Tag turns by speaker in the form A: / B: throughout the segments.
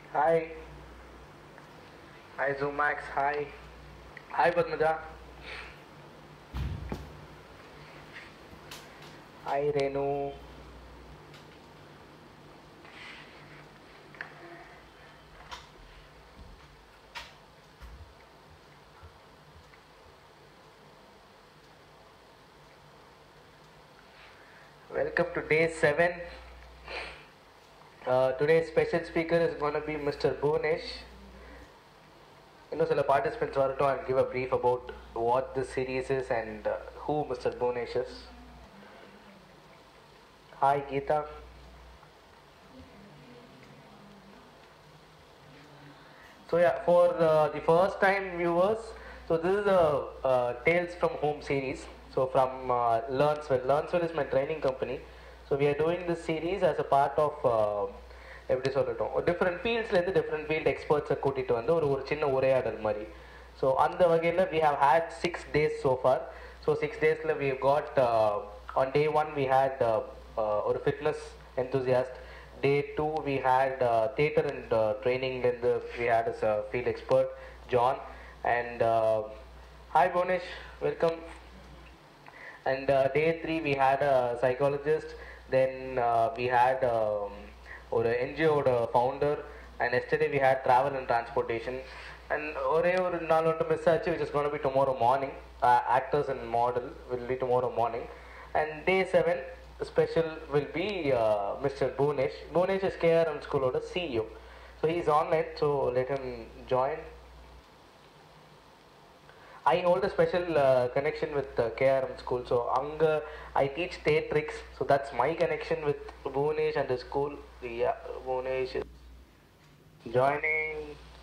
A: Hi. Hi Zoomax. Hi. Hi Padmaja. Hi Renu. Welcome to day seven. Uh, today's special speaker is going to be Mr. Bhunesh. இன்னும் சில participants வரட்டும் and give a brief about what this series is and uh, who Mr. Bhunesh is. Hi Geeta. So yeah, for uh, the first time viewers, so this is a uh, Tales from Home series. So from uh, Learnswell. Learnswell is my training company. So we are doing this series as a part of uh, எப்படி சொல்லட்டும் different ஃபீல்ட்ஸ்லேருந்து different field எக்ஸ்பர்ட்ஸை கூட்டிகிட்டு வந்து ஒரு ஒரு சின்ன உரையாடல் மாதிரி ஸோ அந்த வகையில் we have had six days so far so six டேஸில் we got on day one we had ஒரு fitness enthusiast day two we had theatre and ட்ரைனிங்லேருந்து we had as field expert John and hi Bhuvanesh welcome and uh, day three we had a psychologist then uh, we had um, ஒரு என்ஜிஓட founder and yesterday we had travel and transportation and ஒரே ஒரு நாள் மட்டும் miss ஆச்சு which is gone be tomorrow morning actors and model will be tomorrow morning and day seven special will be Mr Bhuvanesh Bhuvanesh is KRM ஸ்கூலோட CEO so he is online so let him join I hold a special uh, connection with uh, KRM school. So anga I teach theatrics. So that's my connection with Bhunesh and the school. Yeah, Bhunesh is joining.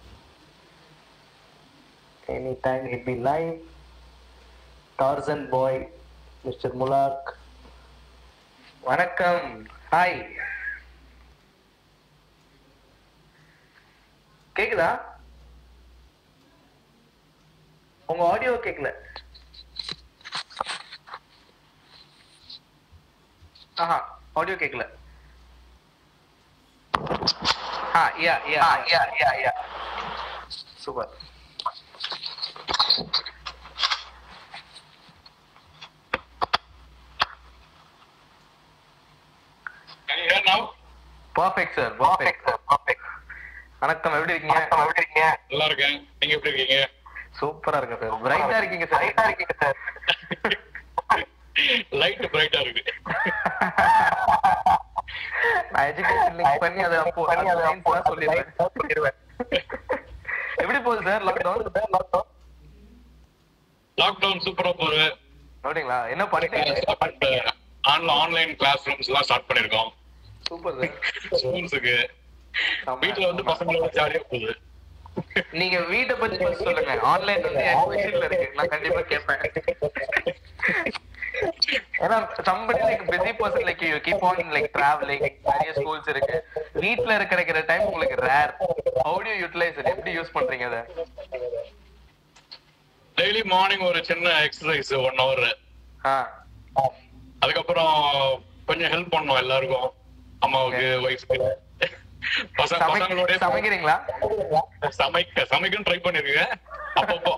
A: Anytime he'll be live. Tarzan boy, Mr. Mulak. வணக்கம் hi கேக்குதா உங்க audio கேட்கல ஆஹா audio கேட்கல ஆ yeah yeah yeah yeah yeah super
B: Can you hear now?
A: Perfect sir perfect sir perfect வணக்கம் எப்படி இருக்கீங்க எப்படி இருக்கீங்க
B: நல்லா இருக்கேன் நீங்க எப்படி இருக்கீங்க
A: சூப்பரா இருக்கு சார் பிரைட்டா இருக்கீங்க சார் பிரைட்டா இருக்கீங்க சார்
B: லைட் பிரைட்டா இருக்கு
A: நான் எஜுகேஷன் லிங்க் பண்ணி அதை அப்போ பண்ணி அதை அப்போ சொல்லிடுவேன் சொல்லிடுவேன் எப்படி போகுது சார் லாக்டவுன் லாக்டவுன்
B: லாக்டவுன் சூப்பரா போகுது
A: அப்படிங்களா என்ன பண்ணிட்டீங்க
B: ஆன்லைன் கிளாஸ் ரூம்ஸ் எல்லாம் ஸ்டார்ட் பண்ணிருக்கோம்
A: சூப்பர் சார்
B: ஸ்கூல்ஸுக்கு வீட்டுல வந்து பசங்களோட ஜாலியா போகுது
A: நீங்க வீட்டை பத்தி first சொல்லுங்க ஆன்லைன் வந்து என் விஷயத்துல இருக்கு நான் கண்டிப்பா கேட்பேன் ஏன்னா somebody like busy person like you keep on like traveling நிறைய ஸ்கூல்ஸ் இருக்கு வீட்ல இருக்கிற டைம் உங்களுக்கு rare how do you utilize it எப்படி யூஸ் பண்றீங்க அதை
B: டெய்லி மார்னிங் ஒரு சின்ன எக்ஸசைஸ் ஒன் ஹவர்
A: ஆ
B: அதுக்கப்புறம் கொஞ்சம் ஹெல்ப் பண்ணோம் எல்லாருக்கும் அம்மாவுக்கு ஒய்ஃப்க்கு பசங்க
A: சமை-
B: பசங்களோட
A: சமைக்கிறீங்களா
B: சமைக்க சமைக்கணும் ட்ரை பண்ணிருக்கேன் அப்பப்போ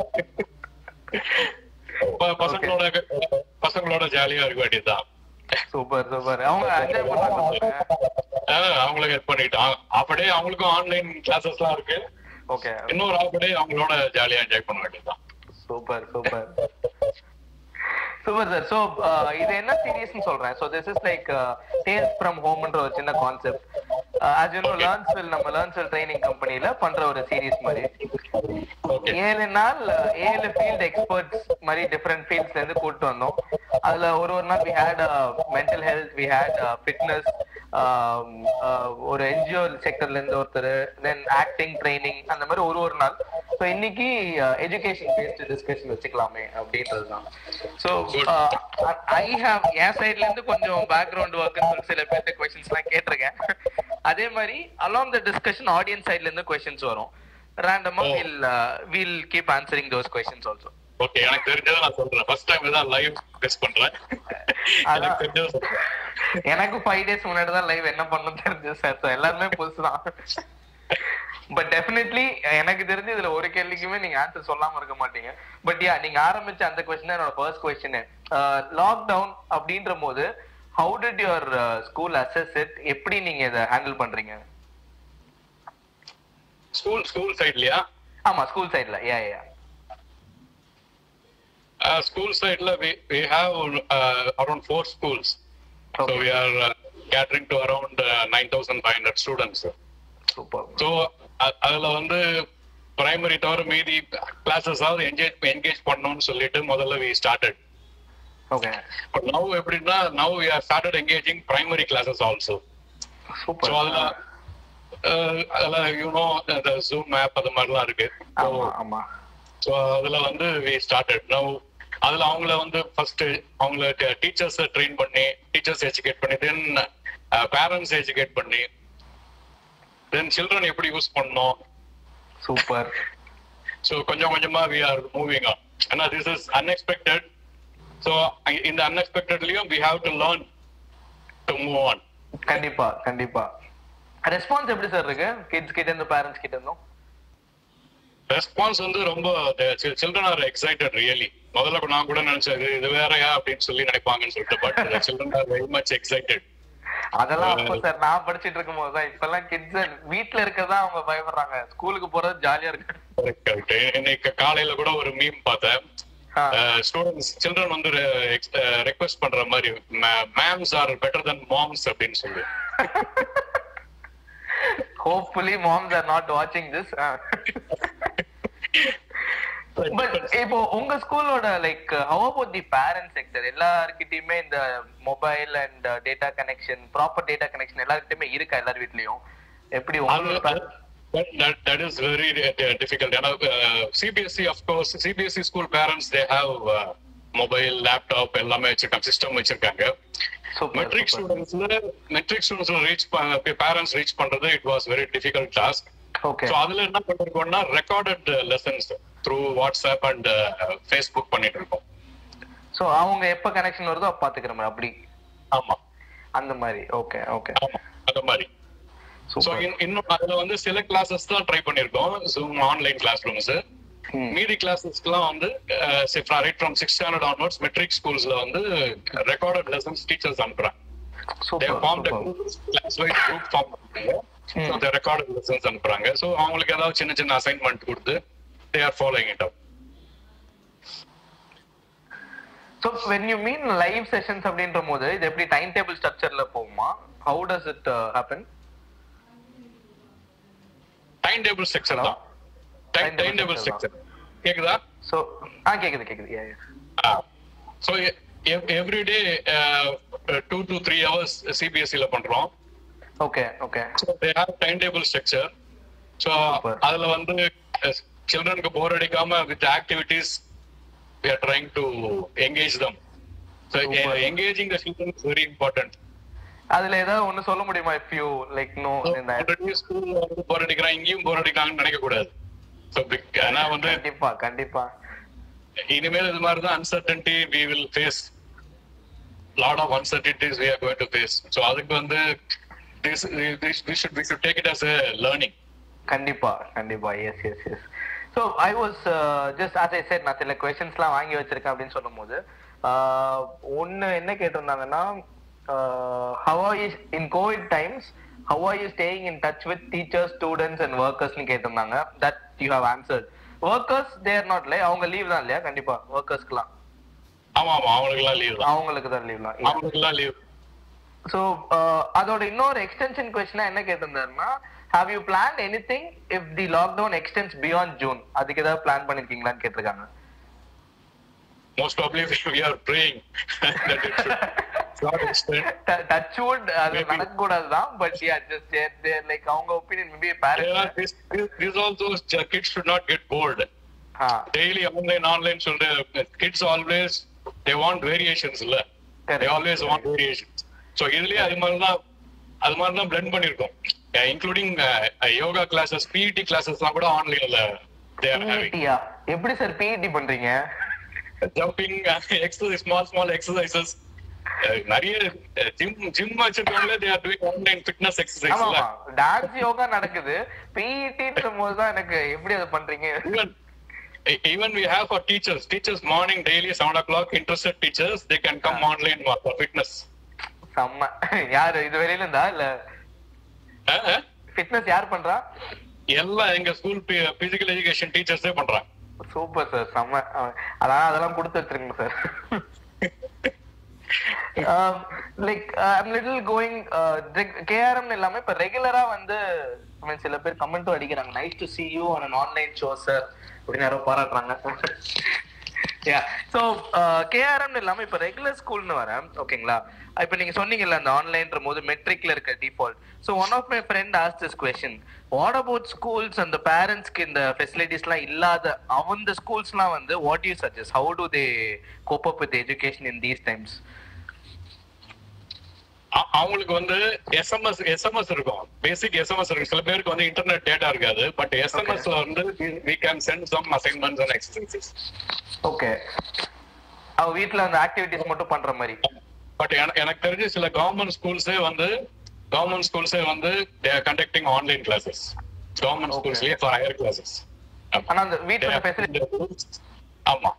B: ப- பசங்களோட பசங்களோட ஜாலியா இருக்க வேண்டியதுதான்
A: சூப்பர் சூப்பர் அவங்க என்ஜாய் பண்றாங்க
B: ஆஹ் அவங்களுக்கு ஹெல்ப் பண்ணிட்டோம் அப்படியே அவங்களுக்கும் ஆன்லைன் கிளாஸஸ் எல்லாம் இருக்கு
A: ஓகே
B: இன்னொரு அப்படியே அவங்களோட ஜாலியா என்ஜாய் பண்ண வேண்டியதுதான்
A: super super super sir so இது என்ன சீரியஸ்னு சொல்றேன் so this is like sales from ஹோம்ன்ற ஒரு சின்ன concept as you know
B: Okay.
A: Learnswell நம்ம லேர்ன்ஸ்வெல் ட்ரைனிங் கம்பெனில பண்ற ஒரு சீரிஸ் மாதிரி
B: ஓகே
A: ஏழு நாள் uh, ஏழு ஃபீல்ட் எக்ஸ்பர்ட்ஸ் மாதிரி டிஃப்ரெண்ட் ஃபீல்ட்ஸ்ல இருந்து கூட்டு வந்தோம் அதுல ஒரு ஒரு நாள் we had mental health we had fitness ஒரு என்ஜிஓ செக்டர்ல இருந்து ஒருத்தர் தென் ஆக்டிங் ட்ரைனிங் அந்த மாதிரி ஒரு ஒரு நாள் ஸோ இன்னைக்கு எஜுகேஷன் பேஸ்டு டிஸ்கஷன் வச்சுக்கலாமே அப்படின்றது தான் ஸோ ஐ ஹாவ் என் சைட்ல இருந்து கொஞ்சம் பேக்ரவுண்ட் ஒர்க்னு சொல்லி சில பேர்த்த கொஸ்டின்ஸ்லாம் கேட்டிருக்கேன் அதே மாதிரி அலாங் த டிஸ்கஷன் ஆடியன்ஸ் சைட்ல இருந்து கொஸ்டின்ஸ் வரும் ரேண்டமா
B: Oh.
A: Will will keep answering those questions also
B: okay எனக்கு தெரிஞ்சதை நான் சொல்றேன் ஃபர்ஸ்ட் டைம் தான் லைவ் டெஸ்ட் பண்றேன்
A: அதான்.
B: எனக்கு தெரிஞ்சதை சொல்றேன்.
A: எனக்கு ஃபைவ் டேஸ் முன்னாடி தான் லைவ் என்ன பண்ணணும் தெரிஞ்சது சார் ஸோ எல்லாருமே புதுசு தான் பட் டெஃபினெட்லி எனக்கு தெரிஞ்சு இதுல ஒரு கேள்விக்குமே நீங்க ஆன்சர் சொல்லாம இருக்க மாட்டீங்க பட் யா நீங்க ஆரம்பிச்ச அந்த கொஸ்டின் என்னோட ஃபர்ஸ்ட் கொஸ்டின் லாக்டவுன் அப்படின்ற போது how did your school assess it எப்படி நீங்க இதை ஹேண்டில் பண்றீங்க
B: ஸ்கூல் ஸ்கூல் சைட்லயா
A: ஆமா ஸ்கூல் சைடுல யா யா
B: ஸ்கூல் சைட்ல we we have uh, around four schools so
A: Okay.
B: we are uh, catering to around uh, 9500 students
A: super
B: so அதுல வந்து primary தவிர மீதி கிளாஸஸ் ஆவது என்கேஜ் என்கேஜ் பண்ணணும்னு சொல்லிட்டு முதல்ல we started
A: okay
B: but now எப்படின்னா now we are started engaging primary classes also so
A: super
B: அதுல அஹ், அதுல யூனோ இந்த ஜூம் ஆப் அது மாதிரிலாம் இருக்கு
A: ஆமா ஆமா
B: ஸோ அதுல வந்து வி ஸ்டார்டட் நவ் அதுல அவங்கள வந்து ஃபர்ஸ்ட் அவங்கள டீச்சர்ஸ் ட்ரெயின் பண்ணி டீச்சர்ஸ் எஜுகேட் பண்ணி தென் பேரண்ட்ஸ் எஜுகேட் பண்ணி தென் சில்ட்ரன் எப்படி யூஸ் பண்ணணும்
A: சூப்பர்
B: ஸோ கொஞ்சம் கொஞ்சமா வி ஆர் மூவிங் ஆன் ஏன்னா திஸ் இஸ் அன்எக்ஸ்பெக்டட் ஸோ இந்த அன்எக்ஸ்பெக்டட்லயும் we have to learn to move on
A: கண்டிப்பா கண்டிப்பா ரெஸ்பான்ஸ் எப்படி சார் இருக்கு கிட்ஸ் கிட்ட இருந்து பேரண்ட்ஸ் கிட்ட இருந்தும்
B: ரெஸ்பான்ஸ் வந்து ரொம்ப சில்ட்ரன் ஆர் எக்ஸைட்டட் ரியலி முதல்ல கூட நான் கூட நினைச்சேன் இது- இது வேறயா அப்படின்னு சொல்லி நினைப்பாங்கன்னு சொல்லிட்டு but children are very much excited
A: அதெல்லாம் அப்போ சார் நான் படிச்சிட்டு இருக்கும் போதுதான் இப்பெல்லாம் கிட்ஸ் வீட்ல இருக்கறதா அவங்க பயப்படுறாங்க ஸ்கூலுக்கு போறது ஜாலியா இருக்கு
B: கரெக்ட் இன்னைக்கு காலையில கூட ஒரு மீம் பார்த்தேன்
A: ஆ,
B: ஸ்டூடெண்ட்ஸ் சில்ட்ரன் வந்து ரெக்வெஸ்ட் பண்ற மாதிரி ma'ams are better than moms அப்படின்னு சொல்லி
A: hopefully moms are not watching this but இப்போ உங்க ஸ்கூலோட like how about the parent sector எல்லார்கிட்டயுமே இந்த mobile and data connection proper data connection எல்லார்கிட்டயுமே இருக்கா எல்லார் வீட்லயும் எப்படி உங்க
B: தட் இஸ் வெரி டிஃபிகல்ட் ஏன்னா CBSE of course CBSE school parents they have mobile laptop எல்லாமே வச்சிருக்காங்க சிஸ்டம் வச்சிருக்காங்க மெட்ரிக் ஸ்டூடெண்ட்ஸ்ல மெட்ரிக் ஸ்டூடெண்ட்ஸ்ல ரீச் பேரண்ட்ஸ் ரீச் பண்றது it was very difficult task
A: okay
B: so அதுல என்ன பண்ணிருக்கோம்னா recorded lessons through WhatsApp and Facebook பண்ணிட்டு இருக்கோம்
A: சோ அவங்க எப்ப கனெக்ஷன் வருதோ அப்ப பாத்துக்கிற மாதிரி அப்படி
B: ஆமா
A: அந்த மாதிரி ஓகே ஓகே
B: ஆமா அந்த மாதிரி ஸோ
A: சூப்பர்
B: இன்னும் அதுல வந்து சில கிளாஸஸ் தான் ட்ரை பண்ணிருக்கோம் ஜூம் ஆன்லைன் கிளாஸ் ரூம்ஸ் மீதி கிளாஸஸ்க்குலாம் வந்து right from six standard onwards matric ஸ்கூல்ஸ்ல வந்து ரெக்கார்டட் லெசன்ஸ் டீச்சர்ஸ் அனுப்புறாங்க they
A: super
B: form
A: super
B: class wise group form பண்ணுறாங்க ரெக்கார்டட் லெசன்ஸ் அனுப்புறாங்க ஸோ அவங்களுக்கு ஏதாவது சின்ன சின்ன அசைன்மெண்ட் கொடுத்து they are following it up
A: so when you mean live sessions அப்படின்ற போது இது எப்படி டைம் டேபிள் ஸ்ட்ரக்சர்ல போகுமா how does it happen
B: time table section தான்
A: Time
B: time
A: table
B: table
A: section
B: section கேக்குதா
A: ஸோ ஆ கேக்குது கேக்குது yeah, yeah.
B: So every day two to three hours சிபிஎஸ்சில பண்றோம்
A: okay okay
B: so they have time table structure so
A: Super.
B: அதுல வந்து சில்ட்ரனுக்கு bore அடிக்காம with activities we are trying to engage them so
A: Super.
B: uh, engaging the children is very important
A: அதுல ஏதாவது ஒண்ணு சொல்ல முடியுமா இஃப் யூ லைக் நோ இந்த
B: ஆல்ரெடி ஸ்கூல்ல வந்து போர் அடிக்கிறான் இங்கேயும் போர் அடிக்கிறாங்கன்னு நினைக்க கூடாது ஸோ ஏன்னா வந்து
A: கண்டிப்பா கண்டிப்பா
B: இனிமேல் இது மாதிரி தான் uncertainty we will face lot of uncertainties we are going to face so அதுக்கு வந்து this we should we should take it as a learning
A: கண்டிப்பா கண்டிப்பா yes yes yes so I was just as I said நான் சில கொஸ்டின்ஸ்லாம் வாங்கி வச்சிருக்கேன் அப்படின்னு சொல்லும்போது ஒன்று என்ன கேட்டிருந்தாங்கன்னா how are you in COVID times how are you staying in touch with teachers students and ஒர்க்கர்ஸ்னு கேட்டிருந்தாங்க that you have answered workers there not lie அவங்க லீவ் தான் இல்லையா கண்டிப்பா ஒர்க்கர்ஸ்க்குலாம்
B: ஆமா ஆமா அவங்களுக்குலாம் லீவ் தான்
A: அவங்களுக்கு தான் லீவ்லாம்
B: அவங்களுக்குலாம் லீவ்
A: ஸோ அதோட இன்னொரு எக்ஸ்டென்ஷன் கொஸ்டினா என்ன கேட்டிருந்தாருன்னா have you plan anything if the lockdown extends beyond June அதுக்கு ஏதாவது பிளான் பண்ணிருக்கீங்களான்னு கேட்டிருக்காங்க
B: most probably we are praying that it should not extend.
A: Touch wood அது
B: Maybe.
A: நடக்கக்கூடாது தான் பட் யா ஜஸ்ட் லைக் அவங்க opinion maybe
B: There are,
A: parents
B: this, this, this also uh, kids should not get bored.
A: ஆ
B: Daily online, online, so the kids always they want variations, இல்ல? They
A: Correct.
B: always want variations. So இதுலயே அது மாதிரி தான் அது மாதிரி தான் blend பண்ணிருக்கோம் இன்க்ளூடிங் யோகா கிளாஸஸ் பிஇடி கிளாஸஸ்லாம் கூட ஆன்லைன்ல they are having
A: பிஇடியா எப்படி சார் பிஇடி பண்றீங்க
B: jumping exercise small small exercises அஹ், நிறைய ஜிம் ஜிம் வச்சிருக்கவங்களே they are doing online fitness
A: ஆமா
B: எக்ஸசைஸ்ல
A: ஆமா டான்ஸ் யோகா நடக்குது பிஇடின்ற போது தான் எனக்கு எப்படி அதை பண்றீங்க
B: even even we have for teachers teachers morning daily seven o'clock interested teachers they can come online for fitness
A: செம்ம யாரு இது வெளியில இருந்தா இல்ல
B: அஹ், அஹ்.
A: ஃபிட்னஸ் யார் பண்றா
B: எல்லாம் எங்க ஸ்கூல் பிசிக்கல் எஜுகேஷன் டீச்சர்ஸே பண்றாங்க
A: சூப்பர் சார் செம்ம அஹ் அதான் அதெல்லாம் கொடுத்து வச்சிருங்க sir like I'm little going KRM இல்லாம இப்ப ரெகுலரா வந்து I mean, சில பேர் கமெண்ட்டும் அடிக்கிறாங்க nice to see you on an online show sir அப்படின்னு யாரோ பாராட்டுறாங்க யா ஸோ கேஆர்எம் இல்லாம இப்ப ரெகுலர் ஸ்கூல்னு வரேன் ஓகேங்களா இப்ப நீங்க சொன்னீங்கல்ல அந்த ஆன்லைன்ற போது மெட்ரிக்ல இருக்க default so one of my friend ask this question what about schools அந்த பேரண்ட்ஸ்க்கு இந்த ஃபெசிலிட்டிஸ்லாம் இல்லாத அவங்க ஸ்கூல்ஸ்லாம் வந்து what you suggest how do they cope up with education in these times
B: அ- அவங்களுக்கு வந்து எஸ்எம்எஸ் எஸ்எம்எஸ் இருக்கும் பேசிக் எஸ்எம்எஸ் இருக்கு சில பேருக்கு வந்து இன்டர்நெட் டேட்டா இருக்காது பட் எஸ்எம்எஸ்ல வந்து we can send some assignments and exercises
A: okay அவ வீட்ல அந்த ஆக்டிவிட்டிஸ் மட்டும் பண்ற மாதிரி
B: பட் எனக்கு தெரிஞ்சு சில கவர்மெண்ட் ஸ்கூல்ஸே வந்து கவர்மெண்ட் ஸ்கூல்ஸே வந்து they are conducting online classes government
A: Okay.
B: ஸ்கூல்ஸ்லயே ஃபார் ஹையர் கிளாஸஸ்
A: ஆனா அந்த வீட்ல ஃபெசிலிட்டி
B: ஆமா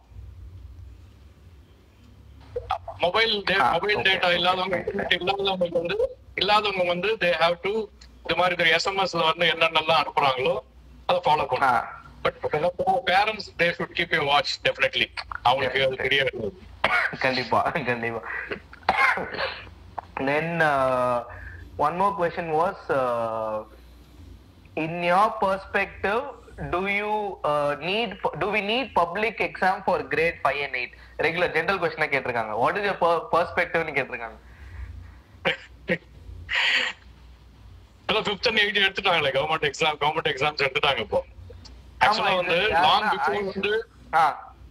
B: மொபைல்
A: ஆ,
B: மொபைல்
A: okay,
B: டேட்டா
A: okay,
B: இல்லாதவங்க
A: okay.
B: இல்லாதவங்களுக்கு வந்து இல்லாதவங்க வந்து தே ஹாவ் டு இந்த மாதிரி எஸ்எம்எஸ்ல வந்து என்னென்னலாம் அனுப்புறாங்களோ அதை ஃபாலோ
A: ஆ
B: பண்ணும் but parents they should keep you watch definitely அவங்களுக்கு அது தெரிய வேண்டியது
A: கண்டிப்பா கண்டிப்பா then one more question was in your perspective do you uh, need do we need public exam for grade 5 and 8 regular general question கேட்டிருக்காங்க what is your per- perspective னு கேட்டிருக்காங்க
B: இல்ல ஃபிஃப்த் அண்ட் எயிட் எடுத்துட்டாங்களே government exam government exams எடுத்துட்டாங்க இப்போ ஆக்சுவலா
A: ஆமா,
B: வந்து
A: இது
B: லாங்
A: யாருன்னா
B: பிஃபோர்
A: ஆயுஷ்.
B: வந்து
A: ஆ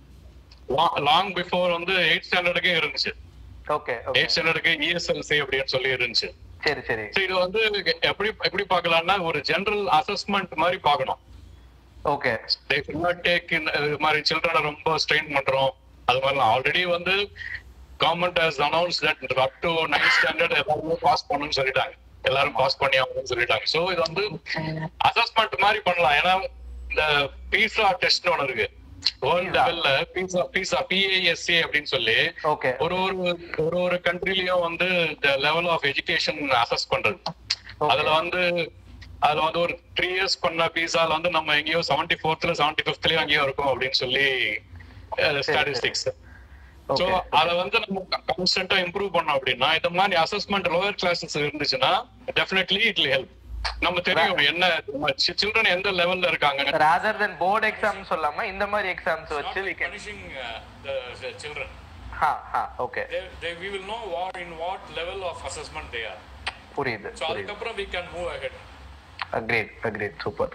B: லாங் பிஃபோர் வந்து எயிட் ஸ்டாண்டர்டுக்கே இருந்துச்சு
A: ஓகே ஓகே
B: எயிட் ஸ்டாண்டர்டுக்கு இஎஸ்எல்சி அப்படின்னு சொல்லி இருந்துச்சு
A: சரி சரி
B: So இது வந்து எப்படி எப்படி பார்க்கலாம்னா ஒரு ஜெனரல் அசஸ்மெண்ட் மாதிரி பார்க்கணும்
A: okay
B: They should not take in இது மாதிரி சில்ட்ரனை ரொம்ப ஸ்ட்ரெயின் பண்றோம் அது மாதிரிலாம் ஆல்ரெடி வந்து government has announce that up to ninth standard எல்லாருமே பாஸ் பண்ணணும்னு சொல்லிட்டாங்க எல்லாரும் பாஸ் பண்ணி ஆகணும்னு சொல்லிட்டாங்க சோ இது வந்து அசஸ்மெண்ட் மாதிரி பண்ணலாம் ஏன்னா இந்த பீஸா டெஸ்ட் ஒன்று இருக்கு வேர்ல்ட்
A: PISA.
B: லெவல்ல பீஸா பீஸா பிஏஎஸ்சி அப்படின்னு சொல்லி
A: ஓகே
B: ஒரு ஒரு ஒரு ஒரு கண்ட்ரிலயும் வந்து இந்த லெவல் ஆஃப் எஜுகேஷன் அசஸ் பண்றது அதுல வந்து அதுல வந்து ஒரு த்ரீ இயர்ஸ் பண்ண பீஸால வந்து நம்ம எங்கேயோ செவன்டி ஃபோர்த்ல செவன்டி பிப்த்லயும் அங்கேயோ இருக்கும் அப்படின்னு சொல்லி ஸ்டாட்டிஸ்டிக்ஸ் சோ
A: Okay.
B: அத வந்து நம்ம கான்ஸ்டன்டா இம்ப்ரூவ் பண்ணோம் அப்படின்னா இந்த மாதிரி அசஸ்மெண்ட் லோயர் கிளாஸஸ் இருந்துச்சுன்னா டெஃபினெட்லி இட் ஹெல்ப் நம்ம தெரியும் என்ன சில்ட்ரன் எந்த லெவல்ல இருக்காங்க
A: rather than board exam சொல்லாம இந்த மாதிரி எக்ஸாம்ஸ் வச்சு we can
C: punishing uh, the, the children.
A: ha ha okay
C: They, they, we will know what in what level of assessment they are.
A: புரியுது
C: So
A: புரியுது
C: அதுக்கப்புறம் we can move ahead.
A: agreed agreed super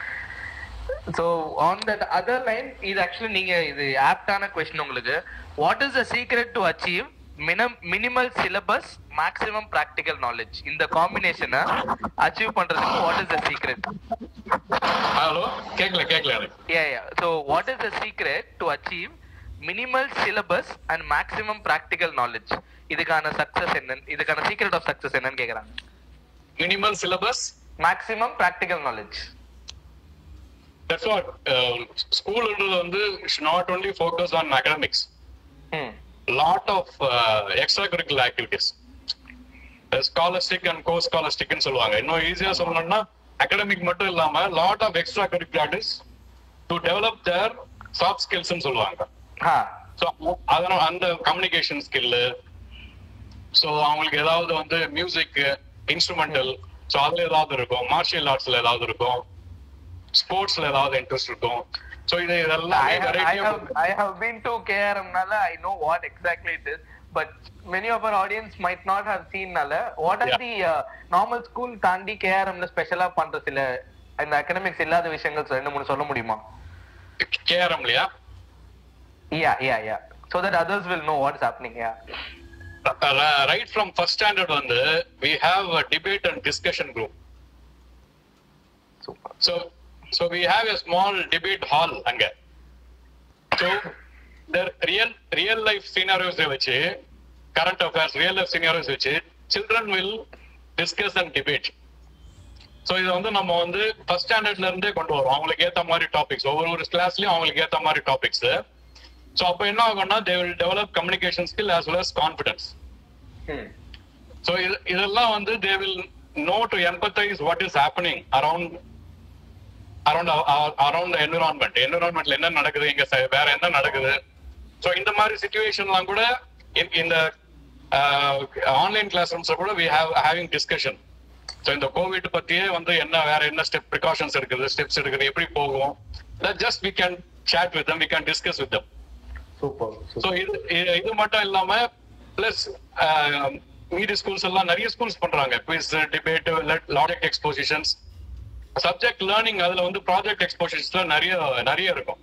A: so on that other line இது actually நீங்க இது ஆப்டான question உங்களுக்கு what is the secret to achieve மினம் minimal syllabus maximum practical knowledge இந்த காம்பினேஷனை அச்சீவ் பண்றதுக்கு what is the secret
B: hello கேக்கல கேக்கல எனக்கு
A: yeah yeah so what is the secret to achieve minimal syllabus and maximum practical knowledge இதுக்கான success என்ன இதுக்கான சீக்ரெட் ஆஃப் சக்சஸ் என்னன்னு கேக்குறாங்க
B: minimal syllabus
A: maximum practical knowledge
B: that's what ஸ்கூல்ன்றது வந்து not only focus on academics
A: hmm
B: lot of extra curricular activities scholastic and co ஸ்காலர்ஸ்டிக்னு சொல்லுவாங்க இன்னும் ஈஸியா சொல்லணும்னா அகாடமிக் மட்டும் இல்லாம lot of extra curriculars to develop their soft ஸ்கில்ஸ்னு சொல்லுவாங்க
A: ha
B: ஸோ அதனால அந்த கம்யூனிகேஷன் ஸ்கில்லு ஸோ அவங்களுக்கு ஏதாவது வந்து மியூசிக் இன்ஸ்ட்ருமெண்டல் ஸோ அதுல ஏதாவது இருக்கும் மார்ஷியல் ஆர்ட்ஸ்ல ஏதாவது இருக்கும் ஸ்போர்ட்ஸ்ல ஏதாவது இன்ட்ரெஸ்ட் இருக்கும் ஸோ இது இதெல்லாம்
A: I have, I
B: variety of-
A: have I have been to KRM Nala. I know what exactly it is, but many of our audience might not have seen Nala. What are
B: Yeah.
A: the uh, normal school தாண்டி KRM ல ஸ்பெஷலா பண்ற சில இந்த academics இல்லாத விஷயங்கள் ரெண்டு மூணு சொல்ல முடியுமா
B: கேஆர்எம் இல்லையா
A: Yeah, yeah, yeah. So that others will know what's happening. Yeah.
B: Right from first standard வந்து we have a debate and discussion group
A: Super.
B: So so we have a small debate hall அங்க so real real life சீனாரியோஸை வச்சு current affairs real life scenarios வச்சு children will discuss and debate so இதை வந்து நம்ம வந்து first ஸ்டாண்டர்ட்ல இருந்தே கொண்டு வரோம் அவங்களுக்கு ஏத்த மாதிரி டாபிக்ஸ் ஒவ்வொரு ஒரு கிளாஸ்லயும் அவங்களுக்கு ஏத்த மாதிரி டாபிக்ஸ் ஸோ அப்போ என்ன ஆகும்னா they will develop communication skill as well as confidence
A: ம்
B: ஸோ இது இதெல்லாம் வந்து they will know to emphasize what is happening around around around environment என்விரான்மெண்ட்ல என்ன நடக்குது இங்க ச- வேற என்ன நடக்குது ஸோ இந்த மாதிரி சுச்சுவேஷன்லாம் கூட இந்த- இந்த ஆன்லைன் கிளாஸ் ரூம்ஸ்ல கூட we have having discussion so இந்த கோவிட் பத்தியே வந்து என்ன வேற என்ன ஸ்டெப் ப்ரிகாஷன்ஸ் இருக்குது ஸ்டெப்ஸ் இருக்குது எப்படி போகும் just we can chat with them we can discuss with them
A: super
B: so இது இது- இது மட்டும் இல்லாம பிளஸ் மீதி ஸ்கூல்ஸ் எல்லாம் நிறைய ஸ்கூல்ஸ் பண்றாங்க quiz debate logic expositions subject learning அதுல வந்து ப்ராஜெக்ட் எக்ஸ்போசிஷன்ஸ்ல நிறைய நிறைய இருக்கும்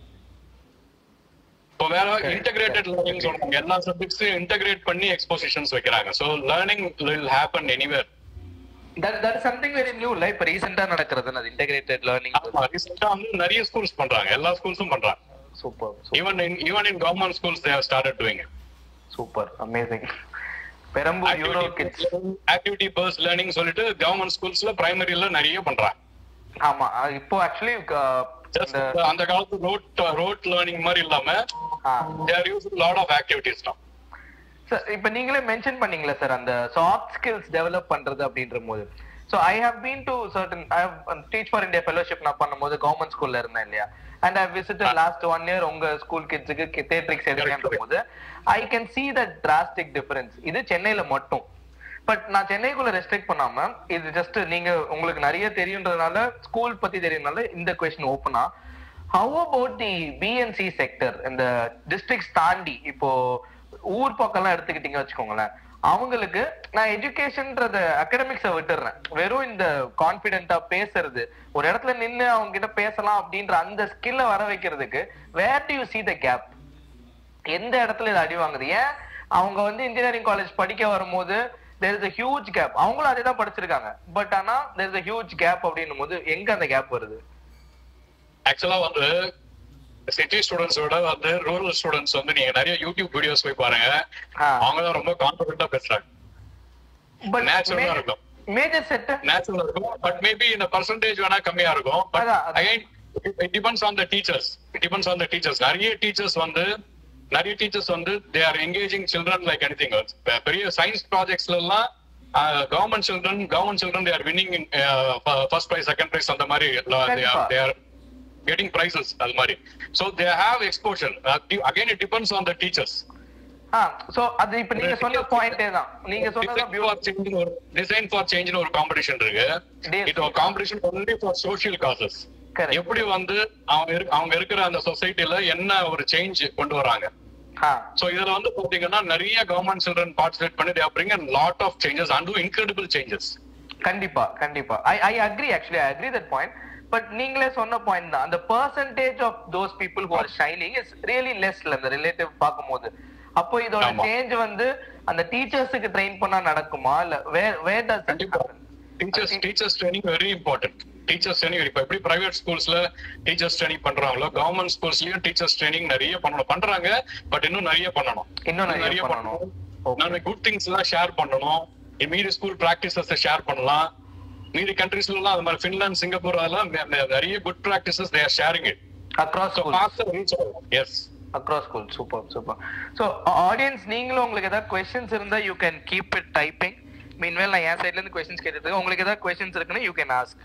B: இப்போ வேற இன்டகிரேட்டட் லேர்னிங் சொல்றாங்க எல்லா சப்ஜெக்ட்ஸையும் இன்டகிரேட் பண்ணி எக்ஸ்போசிஷன்ஸ் வைக்கிறாங்க so learning will happen anywhere
A: that that something very new ல இப்ப ரீசெண்டா நடக்கிறது அது இன்டகிரேட்டட் லேர்னிங்
B: ரீசெண்டா வந்து நிறைய ஸ்கூல்ஸ் பண்றாங்க எல்லா ஸ்கூல்ஸும் பண்றாங்க
A: super
B: even in even in government schools they have started doing
A: super amazing Perambur Euro Kids
B: activity பர்ஸ் லேர்னிங் சொல்லிட்டு கவர்மெண்ட் ஸ்கூல்ஸ்ல பிரைமரியில நிறைய பண்றாங்க
A: ஆமா அது இப்போ ஆக்சுவலி
B: Just அந்த காலத்து ரோட் ரோட் லேர்னிங் மாதிரி இல்லாம there use lot of activities தான்
A: சார் இப்ப நீங்களே மென்ஷன் பண்ணீங்களா சார் அந்த சாஃப்ட் ஸ்கில்ஸ் டெவலப் பண்றது அப்படின்ற போது so I have been to certain I have Teach For India fellowship நான் பண்ணும்போது கவர்மெண்ட் ஸ்கூல்ல இருந்தேன் இல்லையா and I visit last one year உங்க ஸ்கூல் கிட்ஸுக்கு தேட்ரிக்ஸ் எடுக்கின்ற போது I can see that drastic difference இது சென்னையில மட்டும் பட் நான் சென்னைக்குள்ள ரெஸ்ட்ரிக்ட் பண்ணாம இது ஜஸ்ட் நீங்க உங்களுக்கு நிறைய தெரியுன்றதுனால ஸ்கூல் பத்தி தெரியுறதுனால இந்த கொஸ்டின் ஓப்பனா how about the PNC sector இந்த டிஸ்ட்ரிக்ட்ஸ் தாண்டி இப்போ ஊர் பக்கம்லாம் எடுத்துக்கிட்டீங்க வச்சுக்கோங்களேன் அவங்களுக்கு நான் எஜுகேஷன்ன்றத அகடமிக்ஸை விட்டுறேன் வெறும் இந்த கான்பிடென்ட்டா பேசுறது ஒரு இடத்துல நின்னு அவங்க கிட்ட பேசலாம் அப்படின்ற அந்த ஸ்கில்ல வர வைக்கிறதுக்கு where do you see the gap எந்த இடத்துல இது அடி வாங்குது ஏன் அவங்க வந்து இன்ஜினியரிங் காலேஜ் படிக்க வரும்போது there is a huge gap அவங்களும் அதே தான் படிச்சிருக்காங்க பட் ஆனா there is a huge gap அப்படின்னும் போது எங்க அந்த கேப் வருது
B: ஆக்சுவலா வந்து சிட்டி ஸ்டூடெண்ட்ஸ் விட வந்து ரூரல் ஸ்டூடெண்ட்ஸ் வந்து நீங்க நிறைய யூடியூப் வீடியோஸ் போய் பாருங்க அவங்க தான் ரொம்ப கான்பிடண்டா பேசுறாங்க
A: பட்
B: Natural ஆ இருக்கும்.
A: மேஜர் செட்
B: நேச்சுரல் இருக்கும் பட் மேபி இந்த பர்சன்டேஜ் வேணா கம்மியா இருக்கும் பட்
A: அதான், அதான்.
B: Again it depends on the teachers it depends on the teachers நிறைய டீச்சர்ஸ் வந்து நிறைய டீச்சர்ஸ் வந்து they are engaging children like anything பெரிய சயின்ஸ் ப்ராஜெக்ட்ஸ்ல எல்லாம் government children government children they are winning first prize second prize அந்த மாதிரி
A: கண்டிப்பா.
B: தே ஆர் கெட்டிங் ப்ரைசஸ் அது மாதிரி so they have exposure again it depends on the teachers
A: ah so அது இப்ப நீங்க சொன்ன பாயிண்டே தான் நீங்க சொன்னது
B: டிசைன் ஃபார் சேஞ்ச் ஒரு காம்படிஷன் இருக்கு
A: Yes.
B: இது ஒரு competition only for social causes
A: Correct.
B: எப்படி வந்து அவங்க இரு- அவங்க இருக்கிற அந்த சொசைட்டில என்ன ஒரு சேஞ்ச் கொண்டு வராங்க
A: ஆ
B: சோ இதுல வந்து பாத்தீங்கன்னா நிறைய கவர்மெண்ட் சில்ட்ரன் பார்ட்டிசிபேட் பண்ணி they are bringing a lot of changes and do incredible changes
A: கண்டிப்பா கண்டிப்பா I I agree actually I agree that point but நீங்களே சொன்ன பாயிண்ட் தான் அந்த percentage of those people who are shining is really லெஸ்ல அந்த relative பார்க்கும்போது அப்போ இதோட
B: ஆமா.
A: சேஞ்ச் வந்து அந்த டீச்சர்ஸுக்கு ட்ரெயின் பண்ணா நடக்குமா இல்ல வேர் வேர் டஸ்
B: கண்டிப்பா teachers teachers training very important teachers training இப்ப எப்படி பிரைவேட் ஸ்கூல்ஸ்ல டீச்சர்ஸ் ட்ரைனிங் பண்றாங்களோ கவர்மெண்ட் ஸ்கூல்ஸ்லயும் டீச்சர்ஸ் ட்ரைனிங் நிறைய பண்ணணும் பண்றாங்க பட் இன்னும் நிறைய பண்ணணும்
A: இன்னும் நிறைய பண்ணணும். Okay.
B: நம்ம குட் திங்ஸ் எல்லாம் ஷேர் பண்ணணும் மீதி ஸ்கூல் பிராக்டிசஸ் ஷேர் பண்ணலாம் மீதி கண்ட்ரீஸ்ல எல்லாம் அது மாதிரி பின்லாந்து சிங்கப்பூர் அதெல்லாம் நெ- நெ- நிறைய good practices they're sharing it
A: across
B: so
A: school
B: faster reaches
A: across school super super so audience நீங்களும் உங்களுக்கு ஏதாவது கொஸ்டின்ஸ் இருந்தா you can keep it typing meanwhile நான் என் சைட்ல இருந்து கொஸ்டின்ஸ் கேட்டுட்டு இருக்கேன். உங்களுக்கு ஏதாவது கொஸ்டின்ஸ் இருக்குன்னா you can ask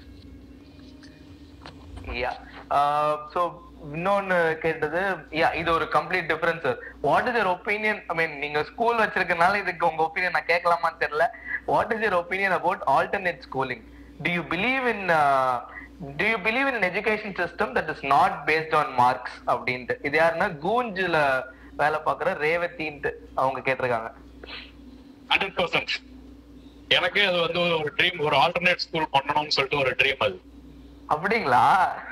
A: yeah so இன்னொன்னு கேட்டது யா இது ஒரு complete difference what is your opinion I mean நீங்க ஸ்கூல் வச்சிருக்கனால இதுக்கு உங்க ஒப்பீனியன் நான் கேட்கலாமான்னு தெரியல what is your opinion about alternate schooling do you believe in do you believe in education system that is not based on marks அப்படின்ட்டு இது யாருன்னா கூஞ்சுல வேலை பார்க்குற ரேவதின்ட்டு அவங்க கேட்டிருக்காங்க
B: ஹண்ட்ரட் பர்சன்ட் எனக்கே அது வந்து ஒரு ட்ரீம் ஒரு ஆல்டர்னேட் ஸ்கூல் பண்ணணும்னு சொல்லிட்டு ஒரு ட்ரீம் அது
A: அப்படிங்களா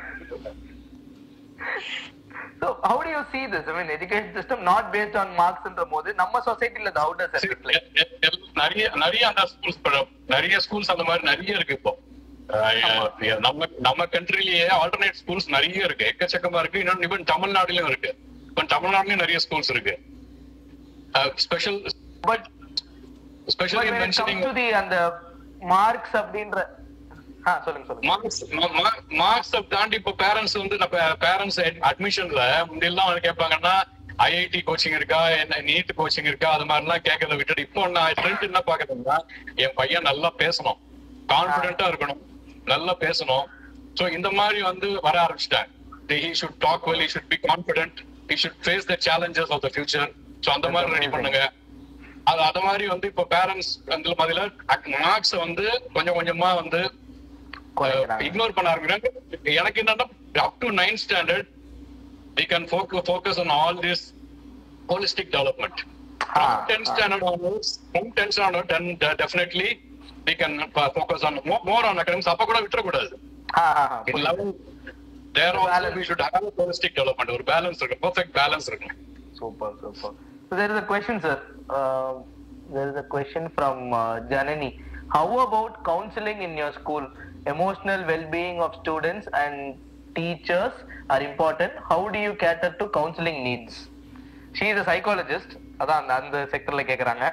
A: So how do you see this? I mean, education system not based on marks ன்ற போது நம்ம சொசைட்டில how does it reflect?
B: எ- எ- எல்- நிறைய நிறைய அந்த ஸ்கூல்ஸ் நிறைய ஸ்கூல்ஸ் அந்த மாதிரி நிறைய இருக்கு இப்போ அஹ் நம்ம நம்ம கண்ட்ரிலேயே ஆல்டர்னேட் ஸ்கூல்ஸ் நிறைய இருக்கு எக்கச்சக்கமா இருக்கு இன்னொன்னு இவன் தமிழ்நாடுலயும் இருக்கு இப்போ தமிழ்நாடுலயும் நிறைய ஸ்கூல்ஸ் இருக்கு special
A: but
B: especially in
A: when it
B: mentioning
A: comes to the அந்த மார்க்ஸ் அப்படின்ற ஆ சொல்லுங்க சொல்லுங்க
B: மார்க்ஸ் மார்க்ஸ் தாண்டி இப்போ பேரண்ட்ஸ் வந்து நம்ம பேரண்ட்ஸ் அட்மிஷன்ல முன்னெல்லாம் வந்து கேட்பாங்கன்னா ஐஐடி கோச்சிங் இருக்கா என்ன நீட் கோச்சிங் இருக்கா அது மாதிரிலாம் கேட்கறத விட்டுட்டு இப்போ நான் ட்ரெண்ட் என்ன பாக்குறேன்னா என் பையன் நல்லா பேசணும் கான்பிடென்ட்டா இருக்கணும் நல்லா பேசணும் சோ இந்த மாதிரி வந்து வர ஆரம்பிச்சிட்டாங்க he should talk well he should be confident he should face the challenges of the future so அந்த மாதிரி ரெடி பண்ணுங்க அது அத மாதிரி வந்து இப்போ பேரண்ட்ஸ் அந்த மாதிரில மார்க்ஸ் வந்து கொஞ்சம் கொஞ்சமா வந்து
A: குறைக்கிறாங்க.
B: இக்னோர் பண்ண ஆரம்பிக்கிறாங்க எனக்கு என்னன்னா up to nine standard we can focus focus on all this holistic development
A: Ah,
B: from 10 standard onwards from 10 standard then de- definitely we can uh, focus on more, more on academics அப்ப கூட விட்டுற கூடாது
A: ஆ, ஆ, ஆ,
B: in
A: புரியுது.
B: level there also
A: Balance.
B: we should have a holistic development ஒரு balance இருக்கு perfect balance இருக்கு
A: Super, super. So there is a question, sir. Uh, there is a question from uh, Janani. How about counseling in your school? Emotional well-being of students and teachers are important. How do you cater to counseling needs? She is a psychologist. அதான் அந்த அந்த செக்டர்ல கேக்குறாங்க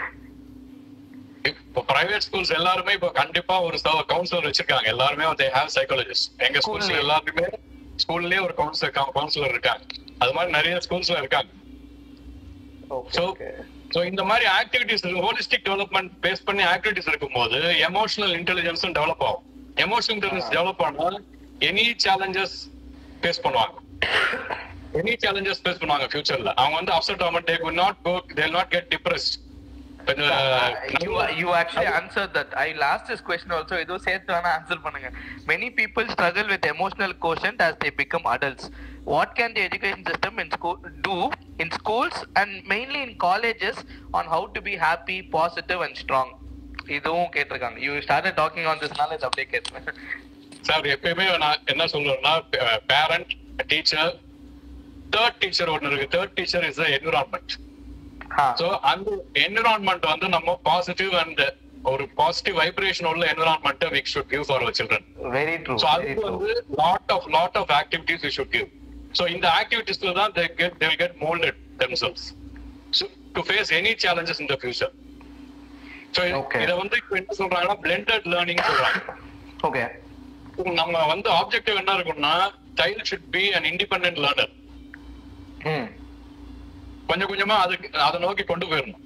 B: இப்போ private schools எல்லாருமே இப்போ கண்டிப்பா ஒரு councillor வச்சிருக்காங்க எல்லாருமே வந்து ஹேவ் சைக்காலஜிஸ்ட் எங்க ஸ்கூல்ஸ்ல
A: School-லயே.
B: எல்லாருமே ஸ்கூல்லயே ஒரு கவுன்சிலர் கவுன்சிலர் இருக்காங்க அது மாதிரி நிறைய ஸ்கூல்ஸ்ல இருக்காங்க
A: Okay,
B: So,
A: okay.
B: சோ இந்த மாதிரி ஆக்டிவிட்டிஸ் ஹோலிஸ்டிக் டெவலப்மெண்ட் பேஸ் பண்ணி ஆக்டிவிட்டிஸ் இருக்கும்போது எமோஷனல் இன்டெலிஜென்ஸும் டெவலப் ஆகும் எமோஷனல் இன்டெலிஜென்ஸ் டெவலப் ஆனா எனி சேலஞ்சஸ் ஃபேஸ் பண்ணுவாங்க எனி சேலஞ்சஸ் ஃபேஸ் பண்ணுவாங்க ஃபியூச்சர்ல அவங்க வந்து அப்செட் ஆகாம தே will not go they will not get depressed But, uh,
A: you you actually answered that. I asked this question also. ஏதோ சேர்த்து வேணா answer பண்ணுங்க. Many people struggle with emotional quotient as they become adults. What can the education system in school do in schools and mainly in colleges on how to be happy, positive and strong? இதுவும் கேட்டிருக்காங்க. You started talking on this knowledge அப்படியே கேட்டேன்.
B: Sir எப்பயுமே நான் என்ன சொல்றேன்னா parent teacher third teacher ஒன்னு இருக்கு third teacher is environment
A: ah
B: so அந்த என்விரான்மெண்ட் வந்து நம்ம பாசிட்டிவ் அண்ட் ஒரு பாசிட்டிவ் வைப்ரேஷன் உள்ள environment we should give for our children
A: very true
B: so
A: very
B: அதுக்கு
A: ட்ரூ
B: வந்து lot of lot of activities we should give so இந்த ஆக்டிவிட்டிஸ்ல தான் they get they get moulded themselves to face any challenges in the future so
A: Okay.
B: இத வந்து இப்ப என்ன சொல்றாங்கன்னா பிளெண்டட் லேர்னிங் சொல்றாங்க
A: ஓகே
B: நம்ம வந்து ஆப்ஜெக்டிவ் என்ன இருக்கும்னா child should be an independent learner
A: hmm
B: கொஞ்சம் கொஞ்சமா அதுக்கு அதை நோக்கி கொண்டு போயிடணும்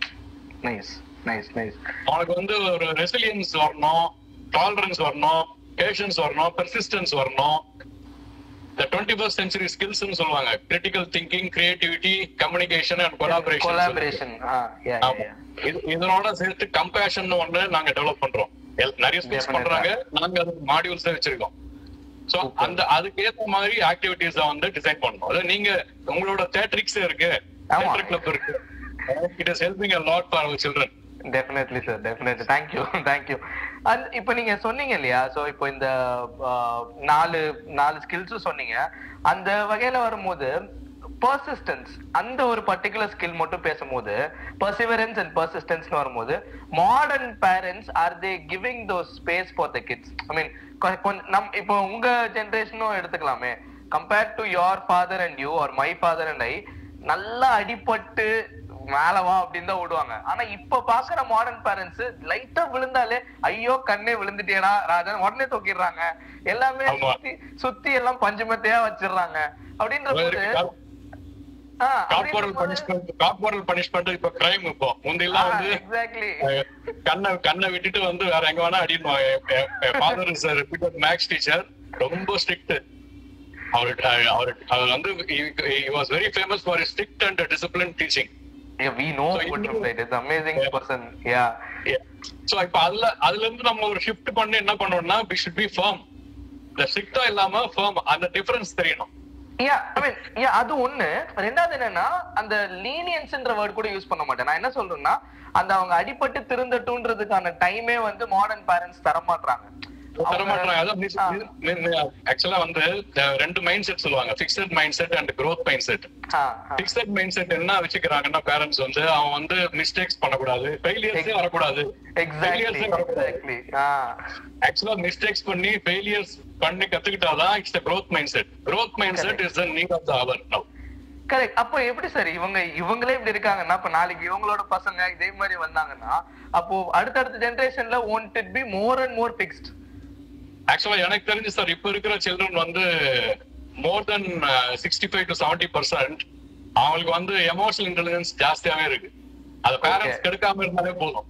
A: நைஸ் நைஸ் நைஸ்
B: அவனுக்கு வந்து ஒரு ரெசிலியன்ஸ் வரணும் டாலரன்ஸ் வரணும் பேஷன்ஸ் வரணும் பெர்சிஸ்டன்ஸ் வரணும் இந்த டுவெண்ட்டி ஃபர்ஸ்ட் சென்ச்சுரி ஸ்கில்ஸ் சொல்லுவாங்க critical thinking creativity communication and collaboration
A: collaboration ah yeah yeah
B: இதனோட சேர்த்து கம்பேஷன் ஒண்ணு நாங்க டெவலப் பண்றோம் எல்- நிறைய ஸ்கில்ஸ்
A: Definitely.
B: பண்றாங்க நாங்க அதுக்கு மாடியூல்ஸ் வச்சிருக்கோம் சோ
A: Super.
B: அந்த அதுக்கு ஏத்த மாதிரி ஆக்டிவிட்டிஸ் வந்து டிசைன் பண்ணணும் அதாவது நீங்க உங்களோட தேட்ரிக்ஸ் இருக்கு
A: ஆமா.
B: தேட்டர் கிளப் இருக்கு it is helping a lot for our children
A: definitely sir definitely thank you thank you and இப்போ நீங்க சொன்னீங்க இல்லையா ஸோ இப்போ இந்த ஆஹ், நாலு நாலு ஸ்கில்ஸும் சொன்னீங்க அந்த வகையில வரும்போது பர்சிஸ்டன்ஸ் அந்த ஒரு பர்டிகுலர் ஸ்கில் மட்டும் பேசும்போது பர்சிவரன்ஸ் அண்ட் பர்சிஸ்டன்ஸ்னு வரும்போது modern parents are they giving those space for the kids I mean கொஞ்சம் நம் இப்போ உங்க ஜென்ரேஷனும் எடுத்துக்கலாமே compared to your father and you are my father and I நல்லா அடிபட்டு மேல வா அப்படின்னு தான் விடுவாங்க ஆனா இப்ப பாக்குற மாடர்ன் பேரண்ட்ஸ் லைட்டா விழுந்தாலே ஐயோ கண்ணே விழுந்துட்டேடா ராஜன் உடனே தூக்கிடுறாங்க எல்லாமே
B: ஆமா.
A: சுத்தி சுத்தி எல்லாம் பஞ்சமத்தையா வச்சிடுறாங்க அப்படின்ற போது ஆ,
B: கார்பரல் பனிஷ்மெண்ட் கார்பரல் பனிஷ்மெண்ட் இப்ப கிரைம் இப்போ முந்தையெல்லாம் வந்து
A: எக்ஸாக்ட்லி
B: அஹ், கண்ணை கண்ணை விட்டுட்டு வந்து வேற எங்க வேணா அடிப்பாங்க father is repeated maths teacher ரொம்ப ஸ்ட்ரிக்ட் அவர் அஹ், அவர் அவர் வந்து was very famous for strict and discipline teaching
A: we know
B: So, இன்னும்
A: it's amazing
B: Yeah.
A: Person yeah
B: so இப்ப அதுல அதுல இருந்து நம்ம ஒரு ஷிஃப்ட் பண்ணி என்ன பண்ணோம்னா வி ஷுட் பி ஃபர்ம் இந்த ஸ்ட்ரிக்டா இல்லாம ஃபர்ம் அந்த டிஃபரன்ஸ் தெரியணும்
A: யா ஐ மீன் யா அது ஒண்ணு ரெண்டாவது என்னன்னா அந்த லீனியன்ஸ்ன்ற வேர்ட் கூட யூஸ் பண்ண மாட்டேன் நான் என்ன சொல்றேன்னா அந்த அவங்க அடிபட்டு திருந்தட்டும்ன்றதுக்கான டைமே வந்து மாடர்ன் பேரண்ட்ஸ் தர மாட்டாங்க
B: தர மாட்டாங்க அதான் ஆக்சுவலா வந்து அஹ், ரெண்டு மைண்ட் செட் சொல்லுவாங்க fixed mindset and growth mindset fixed mindset என்ன வச்சுக்கிறாங்கன்னா பேரண்ட்ஸ் வந்து அவன் வந்து மிஸ்டேக்ஸ் பண்ணக்கூடாது ஃபெயிலியர்ஸே வரக்கூடாது
A: எக்ஸாக்ட்லி
B: Failures-ஏ வரக்கூடாது
A: எக்ஸாக்ட்லி ஆ
B: ஆக்சுவலா மிஸ்டேக்ஸ் பண்ணி ஃபெயிலியர்ஸ் பண்ணி கத்துக்கிட்டாதான் it's growth mindset growth mindset is the need of the hour now
A: correct அப்போ எப்படி சார் இவங்க இவங்களே இப்படி இருக்காங்கன்னா அப்ப நாளைக்கு இவங்களோட பசங்க இதே மாதிரி வந்தாங்கன்னா அப்போ அடுத்தடுத்த ஜெனரேஷன்ல won't it be more and more fixed
B: ஆக்சுவலா எனக்கு தெரிஞ்சு சார் இப்ப இருக்கிற சில்ட்ரன் வந்து more then sixty five to seventy percent அவங்களுக்கு வந்து எமோஷனல் இன்டெலிஜென்ஸ் ஜாஸ்தியாவே இருக்கு அது பேரண்ட்ஸ்
A: Okay.
B: கெடுக்காம இருந்தாலே போதும்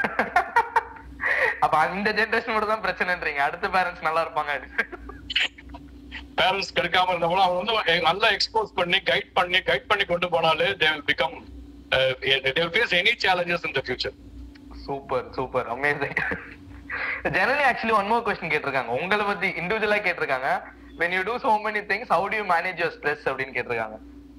A: அப்ப அந்த ஜெனரேஷனோட தான் பிரச்சனைன்றீங்க அடுத்த பேரண்ட்ஸ் நல்லா இருப்பாங்க
B: பேரண்ட்ஸ் கெடுக்காம இருந்தா கூட அவங்க வந்து நல்லா எக்ஸ்போஸ் பண்ணி கைட் பண்ணி கைட் பண்ணி கொண்டு போனாலே they will become they will face any challenges in the future
A: super super amazing generally actually one more question கேட்டிருக்காங்க உங்களை பத்தி இண்டிவிஜுவலா கேட்டிருக்காங்க when you do so many things how do you manage your stress அப்படின்னு கேட்டிருக்காங்க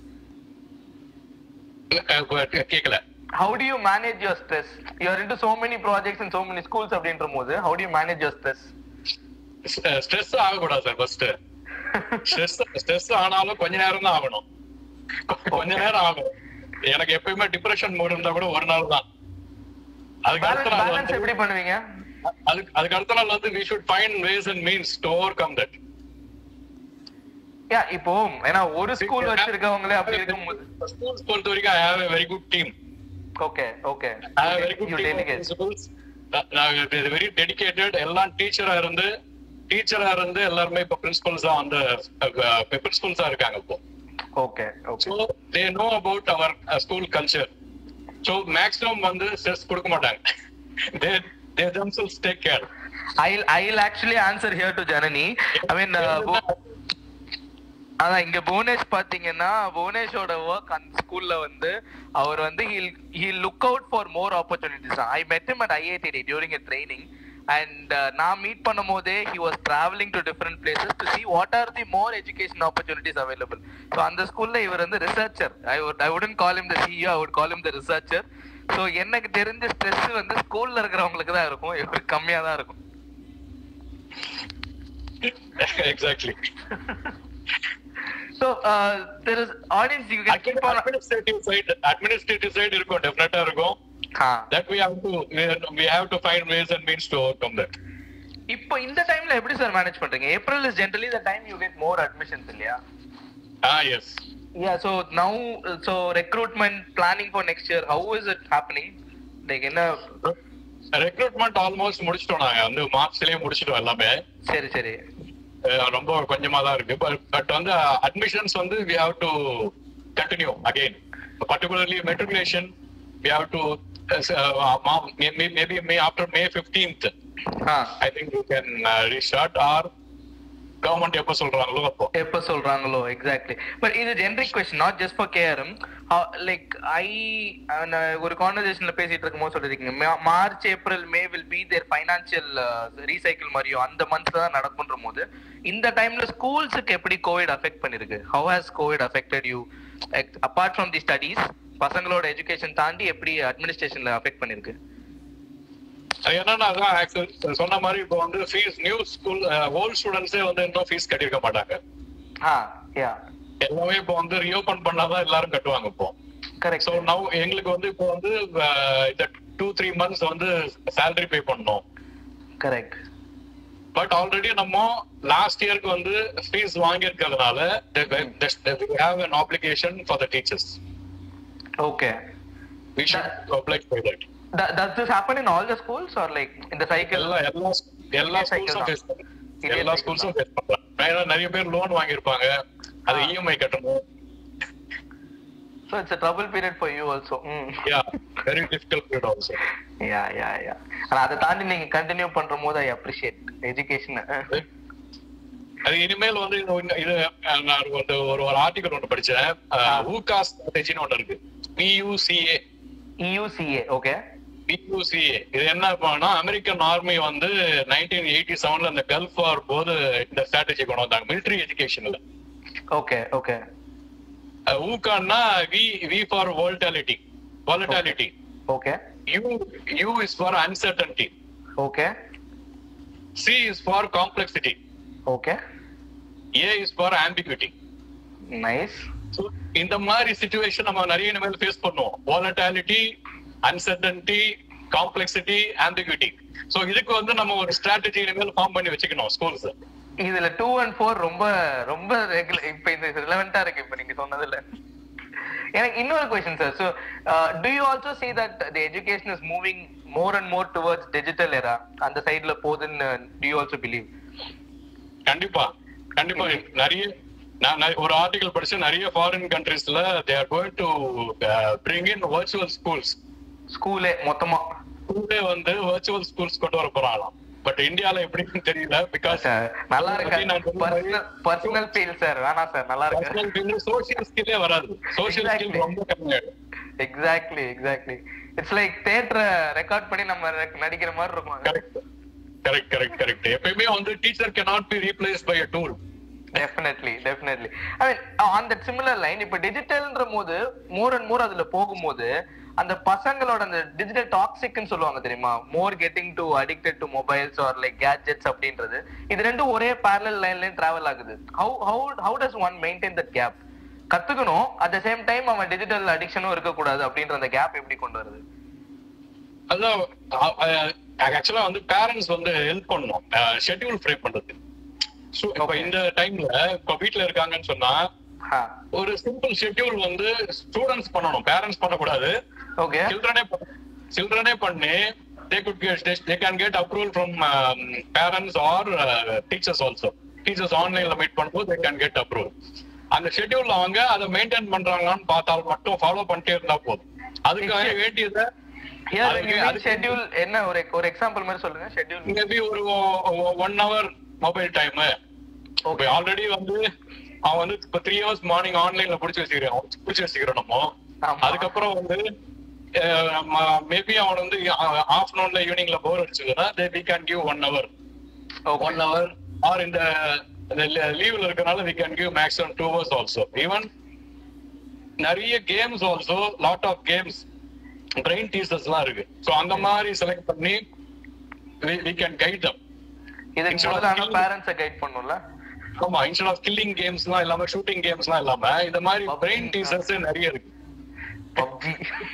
B: கேட்கல
A: how do you manage your stress you are into so many projects and so many schools அப்படின்ற போது how do you manage your stress
B: stress ஆகக்கூடாது sir first stress stress ஆனாலும் கொஞ்ச நேரம் தான் ஆகணும் கொஞ்ச நேரம் ஆகும் எனக்கு எப்பயுமே டிப்ரெஷன் மூட் இருந்தா கூட ஒரு நாள் தான் அதுக்கு அடுத்த நாள்
A: பேலன்ஸ்
B: வந்து
A: எப்படி பண்ணுவீங்க
B: அதுக்கு அதுக்கு அடுத்த நாள் வந்து we should find ways and means to overcome that
A: yeah இப்போ ஏன்னா ஒரு ஸ்கூல் வச்சிருக்கவங்களே அப்படி இருக்கும்போது
B: ஸ்கூல்ஸ் பொறுத்த வரைக்கும் I have a very good team
A: okay okay
B: I have very good
A: you
B: team
A: delegate
B: principals very dedicated எல்லாம் டீச்சரா இருந்து டீச்சரா இருந்து எல்லாருமே இப்ப பிரின்சிபல்ஸா வந்து பிரின்சிபல்ஸா இருக்காங்க இப்போ
A: okay okay
B: so they know about our school culture so maximum வந்து ஸ்ட்ரெஸ் கொடுக்க மாட்டாங்க they they themselves take care
A: I'll I'll actually answer here to Janani. I mean, uh, Bhu- அதான் இங்க புவனேஷ் பாத்தீங்கன்னா புவனேஷோட ஒர்க் அந்த ஸ்கூல்ல வந்து அவர் வந்து hill hill look out for more opportunities I met him at IIT during a training and நான் meet பண்ணும் போதே he was travelling to different places to see what are the more education opportunities available so அந்த ஸ்கூல்ல இவர் வந்து researcher I would I உடன் call him the CEO I would call him the researcher so எனக்கு தெரிஞ்ச stress வந்து ஸ்கூல்ல இருக்கிறவங்களுக்கு தான் இருக்கும் இவருக்கு கம்மியா தான் இருக்கும்
B: exactly
A: So uh, there is audience you can keep on.
B: Administrative side administrative side இருக்கும் டெஃபினட்டா இருக்கும்
A: Ah.
B: That we have to we have to find ways and means to overcome that
A: இப்போ இந்த டைம்ல எப்படி சார் மேனேஜ் பண்றீங்க April is generally the time you get more admissions இல்லையா
B: ah yes
A: yeah so now so recruitment planning for next year how is it happening like என்ன
B: recruitment almost முடிச்சிட்டோம் நாங்க வந்து மார்ச்லயே முடிச்சிட்டோம் எல்லாமே
A: சரி சரி
B: அஹ் ரொம்ப கொஞ்சமா தான் இருக்கு பட் வந்து அட்மிஷன்ஸ் வந்து we have to continue again particularly matriculation we have to maybe May after May fifteenth
A: ah
B: I think you can restart or government எப்போ சொல்றாங்களோ அப்போ
A: எப்போ சொல்றாங்களோ எக்ஸாக்ட்லி பட் இது generic question not just for KRM like I ஒரு கான்வர்சேஷன்ல பேசிட்டு இருக்கும்போது சொல்லிருக்கீங்க March April May will be there financial recycle மாதிரியோ அந்த மந்த்ல தான் நடக்குன்ற போது இந்த டைம்ல ஸ்கூல்ஸுக்கு எப்படி கோவிட் அஃபெக்ட் பண்ணிருக்கு how has COVID affected you apart from the studies பசங்களோட எஜுகேஷன் தாண்டி எப்படி அட்மினிஸ்ட்ரேஷன்ல அஃபெக்ட் பண்ணிருக்கு
B: அது என்னன்னா அதான் actually சொன்ன மாதிரி இப்போ வந்து ஃபீஸ் நியூ ஸ்கூல் ஓல்ட் ஸ்டூடெண்ட்ஸே வந்து இன்னும் ஃபீஸ் கட்டியிருக்க மாட்டாங்க
A: ஆ யா
B: எல்லாமே இப்போ வந்து ரீஓபன் பண்ணாதான் எல்லாரும் கட்டுவாங்க இப்போ
A: கரெக்ட்
B: ஸோ நவ் எங்களுக்கு வந்து இப்போ வந்து அஹ், இந்த டூ த்ரீ மந்த்ஸ் வந்து சேலரி பே பண்ணோம்
A: கரெக்ட்
B: பட் ஆல்ரெடி நம்ம லாஸ்ட் இயருக்கு வந்து ஃபீஸ் வாங்கியிருக்கிறதுனால have an obligation for the teachers
A: okay
B: we should oblige by that
A: does this happen in all the schools or like in the cycle
B: எல்லா எல்லா எல்லா
A: இதே cycle
B: ஸ்கூல்ஸும்
A: தான்.
B: ஃபேஸ் பண்றாங்க
A: இதே
B: எல்லா
A: cycle
B: ஸ்கூல்ஸும் ஃபேஸ் பண்றாங்க ஏன்னா நிறைய பேர் லோன் வாங்கியிருப்பாங்க அது
A: ஆ.
B: இஎம்ஐ கட்டணும்
A: So it's a trouble period for you also. Mm.
B: Yeah very difficult period also
A: Yeah, yeah, yeah. ஆனா அதை தாண்டி நீங்க கண்டினியூ பண்ற போது ஐ அப்ரிஷியேட் எஜுகேஷன்
B: அது இனிமேல் வந்து இது ஒண்ணு- இது அஹ், நான் வந்து ஒரு ஒரு ஆர்டிகல் ஒன்று படிச்சேன் ஊகா ஸ்ட்ராட்டஜின்னு ஒன்று இருக்கு பியூசிஏ
A: இயூசிஏ ஓகே
B: பியூசிஏ இது என்ன பண்ணா அமெரிக்கன் ஆர்மி வந்து நைன்டீன் எயிட்டி செவன்ல இந்த கல்ஃப் வார் போது இந்த ஸ்ட்ராட்டஜி கொண்டு வந்தாங்க மிலிட்டரி எஜுகேஷன்ல
A: ஓகே ஓகே
B: ஊகான்னா V V for volatility volatility
A: okay
B: U U is for uncertainty
A: okay
B: C is for complexity
A: okay
B: A is for ambiguity
A: nice
B: So, இந்த மாதிரி சுச்சுவேஷன் நம்ம நிறைய இனிமேல் ஃபேஸ் பண்ணுவோம் volatility uncertainty complexity ambiguity so இதுக்கு வந்து நம்ம ஒரு ஸ்ட்ராட்டஜி இனிமேல் ஃபார்ம் பண்ணி வச்சுக்கணும் ஸ்கூல்ஸ்
A: இதுல டூ அண்ட் ஃபோர் ரொம்ப ரொம்ப ரெகுலர் இப்ப இது ரிலவெண்டா இருக்கு இப்ப நீங்க சொன்னதுல எனக்கு இன்னொரு question sir so do you also see that the education is moving more and more towards digital era அந்த சைடுல போகுதுன்னு டு யூ ஆல்சோ பிலீவ்
B: கண்டிப்பா கண்டிப்பா நிறைய நான் நான் ஒரு ஆர்டிகல் படிச்சு நிறைய ஃபாரின் கண்ட்ரீஸ்ல they are going to bring in virtual schools
A: ஸ்கூலே மொத்தமா
B: ஸ்கூலே வந்து வர்ச்சுவல் ஸ்கூல்ஸ் கொண்டு வர போறாங்களாம் பட் இந்தியால எப்படின்னு தெரியல பிகாஸ்
A: சார் நல்லா இருக்கு பர்சனல் பர்சனல் ஃபீல் சார் வேணாம் சார் நல்லா இருக்கு
B: சோசியல் ஸ்கில்லே வராது சோசியல் ஸ்கில்
A: Exactly.
B: ரொம்ப கம்மியாயிடும்
A: எக்ஸாக்ட்லி எக்ஸாக்ட்லி இட்ஸ் லைக் தியேட்டரை ரெக்கார்ட் பண்ணி நம்ம rec- நடிக்கிற மாதிரி இருக்கும்
B: கரெக்ட் கரெக்ட் கரெக்ட் கரெக்ட் எப்பயுமே வந்து teacher cannot be replace by a tool
A: definitely definitely I mean on that similar line இப்ப டிஜிட்டல்ன்ற போது மோர் அண்ட் மோர் அதுல போகும்போது அந்த பசங்களோட அந்த டிஜிட்டல் டாக்ஸிக்னு சொல்லுவாங்க தெரியுமா more getting to addicted to mobiles or like gadgets அப்படின்றது இது ரெண்டும் ஒரே பேரலல் லைன்லயும் டிராவல் ஆகுது how how how does one maintain that gap கத்துக்கணும் அட் த சேம் டைம் அவன் டிஜிட்டல் அடிக்ஷனும் இருக்கக்கூடாது அப்படின்ற அந்த கேப் எப்படி கொண்டு வருது
B: அதான் ஆக்சுவலா வந்து பேரண்ட்ஸ் வந்து ஹெல்ப் பண்ணணும் ஷெட்யூல் ஃப்ரேம் பண்றது So, இப்ப
A: Okay.
B: இந்த டைம்ல இப்ப வீட்ல இருக்காங்கன்னு சொன்னா ஒரு சிம்பிள் ஷெட்யூல் வந்து ஸ்டூடெண்ட்ஸ் பண்ணணும் பேரண்ட்ஸ் பண்ணக்கூடாது
A: ஓகே
B: சில்ட்ரனே சில்ட்ரனே பண்ணி they good they can get approval from parents or teachers also teachers ஆன்லைன்ல மீட் பண்ணும்போது தே கேன் கெட் அப்ரூவல் அந்த ஷெட்யூல் அவங்க அதை மெயின்டைன் பண்றாங்களான்னு பார்த்தால் மட்டும் ஃபாலோ பண்ணிட்டே இருந்தா போதும் அதுக்காக வேண்டியதை அதுக்கு-
A: ஷெட்யூல் என்ன ஒரு ஒரு எக்ஸாம்பிள் மாதிரி சொல்லுங்க ஷெட்யூல்
B: மேபி ஒரு one hour mobile time
A: okay
B: already வந்து அவன் வந்து இப்ப த்ரீ ஹவர்ஸ் மார்னிங் ஆன்லைன்ல புடிச்சு வச்சுக்கிறோம் புடிச்சு வச்சுக்கிறோம் நம்ம
A: ஆமா.
B: அதுக்கப்புறம் வந்து மேபி அவன் வந்து ஆஃப்டர்நூன்ல ஈவினிங்ல போர் அடிச்சதுன்னா they we can give one hour one hour or இந்த லீவ்ல இருக்கனால we can give maximum two hours also even நிறைய games also lot of games brain டீசர்ஸ்லாம் இருக்கு ஸோ அந்த மாதிரி செலக்ட் பண்ணி வி கேன் கைட் தம்
A: இதுக்கு
B: Instead of
A: முதல்ல
B: killing-
A: பேரண்ட்ஸை கைட் பண்ணும்ல
B: ஆமா இன்ஸ்டெட் ஆஃப் கில்லிங் கேம்ஸ்லாம் இல்லாம ஷூட்டிங் கேம்ஸ்லாம் இல்லாம இந்த மாதிரி
A: PUBG.
B: பிரெயின் டீசர்ஸ் நிறைய இருக்கு
A: PUBG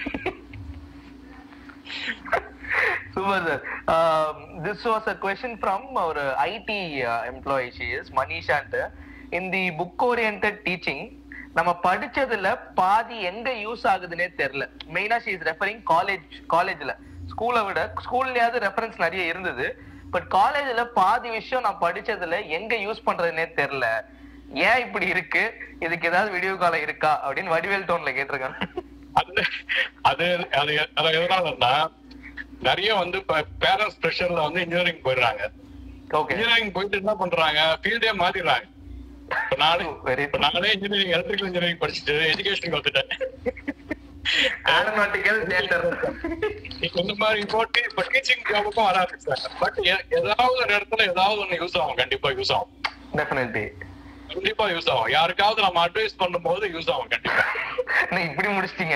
A: super sir this was a question from ஒரு ஐடி எம்ப்ளாயி ஷி இஸ் மனிஷான்ட்டு in the book orient teaching நம்ம படிச்சதுல பாதி எங்க யூஸ் ஆகுதுன்னே தெரியல மெயினா ஷி இஸ் ரெஃபரிங் காலேஜ் காலேஜ்ல ஸ்கூலை விட ஸ்கூல்லயாவது ரெஃபரன்ஸ் நிறைய இருந்தது பட் காலேஜ்ல பாதி விஷயம் நான் படிச்சதுல எங்க யூஸ் பண்றதுன்னே தெரியல ஏன் இப்படி இருக்கு இதுக்கு ஏதாவது வீடியோ காலம் இருக்கா அப்படின்னு வடிவேல் டோன்ல கேட்டிருக்காங்க
B: அது அது அது அது எதனாலன்னா நிறைய வந்து பேரண்ட்ஸ் ப்ரெஷர்ல வந்து இன்ஜினியரிங் போயிடுறாங்க
A: ஓகே
B: இன்ஜினியரிங் போயிட்டு என்ன பண்றாங்க ஃபீல்டே மாத்திடுறாங்க இப்ப நானே
A: Very
B: இப்ப நானே இன்ஜினியரிங் எலக்ட்ரிக்கல் இன்ஜினியரிங் படிச்சுட்டு எஜுகேஷனுக்கு வந்துட்டேன்
A: ஏரோநாட்டிக்கல் தியேட்டர்
B: இந்த மாதிரி போட்டு இப்ப டீச்சிங் ஜாபுக்கும் வர ஆரம்பிச்சாங்க பட் ஏதாவது ஒரு இடத்துல ஏதாவது ஒண்ணு யூஸ் ஆகும் கண்டிப்பா யூஸ் ஆகும்
A: டெஃபினெட்லி
B: கண்டிப்பா யூஸ் ஆகும் யாருக்காவது நம்ம அட்வைஸ் பண்ணும்போது யூஸ் ஆகும் கண்டிப்பா
A: நீ இப்படி முடிச்சிட்டீங்க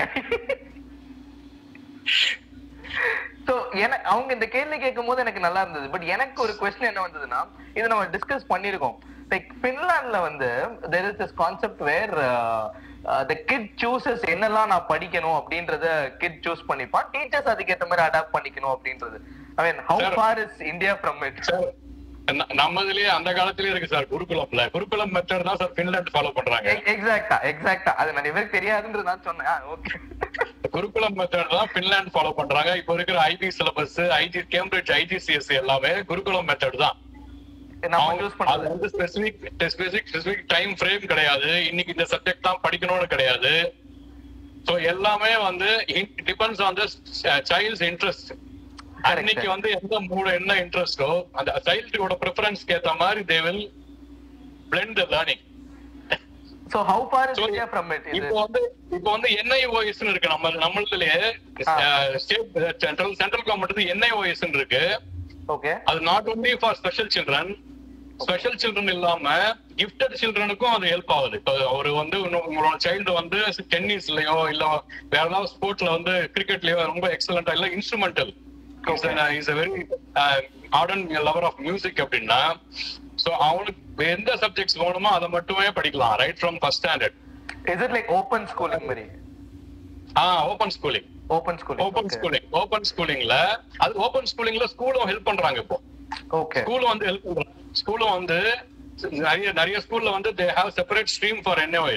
A: சோ எனக்கு அவங்க இந்த கேள்வி கேட்கும் போது எனக்கு நல்லா இருந்தது பட் எனக்கு ஒரு கொஸ்டின் என்ன வந்ததுன்னா இது நம்ம டிஸ்கஸ் பண்ணிருக்கோம் லைக் பின்லாண்ட்ல வந்து there is this concept where the kid chooses என்னெல்லாம் நான் படிக்கணும் அப்படின்றத கிட் சூஸ் பண்ணிப்பான் டீச்சர்ஸ் அதுக்கேற்ற மாதிரி அடாப்ட் பண்ணிக்கணும் அப்படின்றது I mean how
B: Sir.
A: Far is India from it
B: sir ந- நம்ம இதுலயே அந்த காலத்திலேயே இருக்கு சார் குருகுலம்ல குருகுலம் மெத்தட் தான் சார் பின்லாண்ட் ஃபாலோ பண்றாங்க
A: எக்ஸாக்டா எக்ஸாக்டா அது நிறைய பேருக்கு தெரியாதுன்றது நான் சொன்னேன் ஓகே
B: குருகுலம் மெத்தட் தான் பின்லாண்ட் ஃபாலோ பண்றாங்க இப்போ இருக்கிற IB syllabus IG Cambridge IGCSE எல்லாமே குருகுலம் மெத்தட் தான்
A: நம்ம
B: அவங்க-
A: சூஸ்
B: அது
A: பண்றது
B: வந்து specific specific specific time frame கிடையாது இன்னைக்கு இந்த சப்ஜெக்ட் தான் படிக்கணும்னு கிடையாது சோ எல்லாமே வந்து depends on the child's interest அன்னைக்கு வந்து எந்த மூட என்ன இன்ட்ரெஸ்டோ அந்த சைல்டோட ப்ரிஃபரன்ஸ்க்கு ஏத்த மாதிரி they will blend the learning
A: so how far is
B: So,
A: India from it இது
B: இப்போ வந்து இப்போ வந்து என்ஐஓஎஸ் இருக்கு நம்ம நம்மளதுலயே state central central government NIOS இருக்கு
A: ஓகே
B: அது not only for special children special children இல்லாம கிஃப்டட் சில்ட்ரனுக்கும் அது ஹெல்ப் ஆகுது இப்போ ஒரு வந்து இன்னும் உங்களோட சைல்டு வந்து டென்னிஸ்லயோ இல்ல வேற ஏதாவது ஸ்போர்ட்ஸ்ல வந்து கிரிக்கெட்லயோ ரொம்ப எக்ஸலண்டா இல்ல instrumental is very ardent lover of music அப்படின்னா சோ அவனுக்கு எந்த சப்ஜெக்ட்ஸ் வேணுமோ அதை மட்டுமே படிக்கலாம் right from first standard
A: is it like open schooling மாதிரி
B: ஆ open schooling
A: open schooling
B: open schooling open ஸ்கூலிங்ல அது ஓபன் ஸ்கூலிங்ல ஸ்கூலும் ஹெல்ப் பண்றாங்க இப்போ
A: ஓகே
B: ஸ்கூலும் வந்து ஹெல்ப் பண்றாங்க ஸ்கூலும் வந்து நிறைய நிறைய ஸ்கூல்ல வந்து they have separate stream for NOS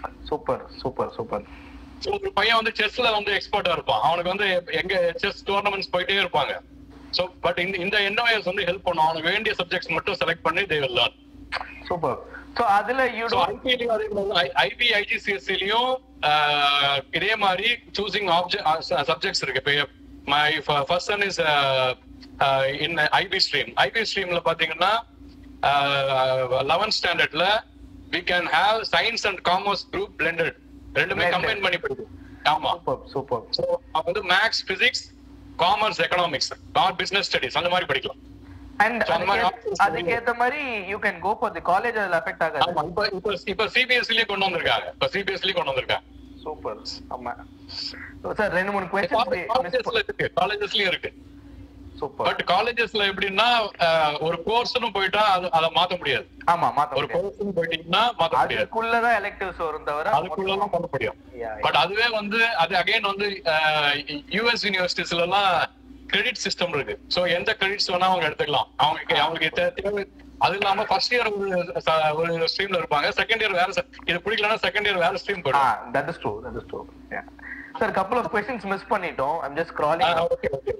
A: super super super
B: So, ஒரு பையன் வந்து செஸ்ல வந்து எக்ஸ்பர்ட்டா இருப்பான் அவனுக்கு வந்து எங்க செஸ் டோர்னமெண்ட்ஸ் போயிட்டே இருப்பாங்க சோ பட் இந்த இந்த என்ஓஎஸ் வந்து ஹெல்ப் பண்ணும் அவனுக்கு வேண்டிய சப்ஜெக்ட்ஸ் மட்டும் செலக்ட் பண்ணி they will learn
A: super so அதுல யூ
B: ஸோ ஐபிலையும் அதே மாதிரி ஐபி ஐஜிசிஎஸ்சிலையும் இதே மாதிரி சூசிங் ஆப்ஜெக்ட் சப்ஜெக்ட்ஸ் இருக்கு இப்போ my first son is in IB stream IB ஸ்ட்ரீம்ல பாத்தீங்கன்னா லெவன்த் ஸ்டாண்டர்ட்ல we can have science and commerce group blended ரெண்டுமே
A: Blended.
B: கம்பைன் பண்ணி படிக்கும் ஆமா
A: சூப்பர் சூப்பர்
B: ஸோ வந்து maths physics commerce economics not business studies அந்த மாதிரி படிக்கலாம்
A: அண்ட்
B: So, அந்த மாதிரி options
A: அதுக்கேத்த மாதிரி you can go for the college அதுல அஃபெக்ட் ஆகாது
B: ஆமா இப்போ இப்போ இப்போ சிபிஎஸ்சிலேயே கொண்டு வந்திருக்காங்க இப்போ சிபிஎஸ்சிலேயே கொண்டு வந்திருக்காங்க
A: சூப்பர் ஆமா சார் ரெண்டு மூணு கொஸ்டின்
B: காலேஜஸ்ல இருக்கு காலேஜஸ்லயும் இருக்கு
A: சூப்பர்
B: பட் காலேஜஸ்ல எப்படின்னா அஹ், ஒரு கோர்ஸ்னு போயிட்டா அது அதை மாத்த முடியாது
A: ஆமா மாத்த
B: ஒரு
A: முடியாது
B: கோர்ஸ்னு போயிட்டீங்கன்னா மாத்த முடியாது
A: அதுக்குள்ளதான் எலெக்டிவ்ஸ் வரும் தவிர
B: அதுக்குள்ளதான் பண்ண முடியும்
A: Yeah,
B: பட் அதுவே வந்து அது அகைன் வந்து யூஎஸ் யூனிவர்சிட்டிஸ்ல எல்லாம் கிரெடிட் சிஸ்டம் இருக்கு சோ எந்த கிரெடிட்ஸ் வேணா அவங்க எடுத்துக்கலாம் அவங்க அவங்களுக்கு தே- தேவை அது இல்லாம ஃபர்ஸ்ட் இயர் ஒரு ச- ஒரு ஸ்ட்ரீம்ல இருப்பாங்க செகண்ட் இயர் வேற se- இது பிடிக்கலன்னா செகண்ட் இயர் வேற ஸ்ட்ரீம்
A: ஆ
B: போயிடும்
A: that is true that is true sir couple of questions miss பண்ணிட்டோம் I'm just scrolling
B: okay okay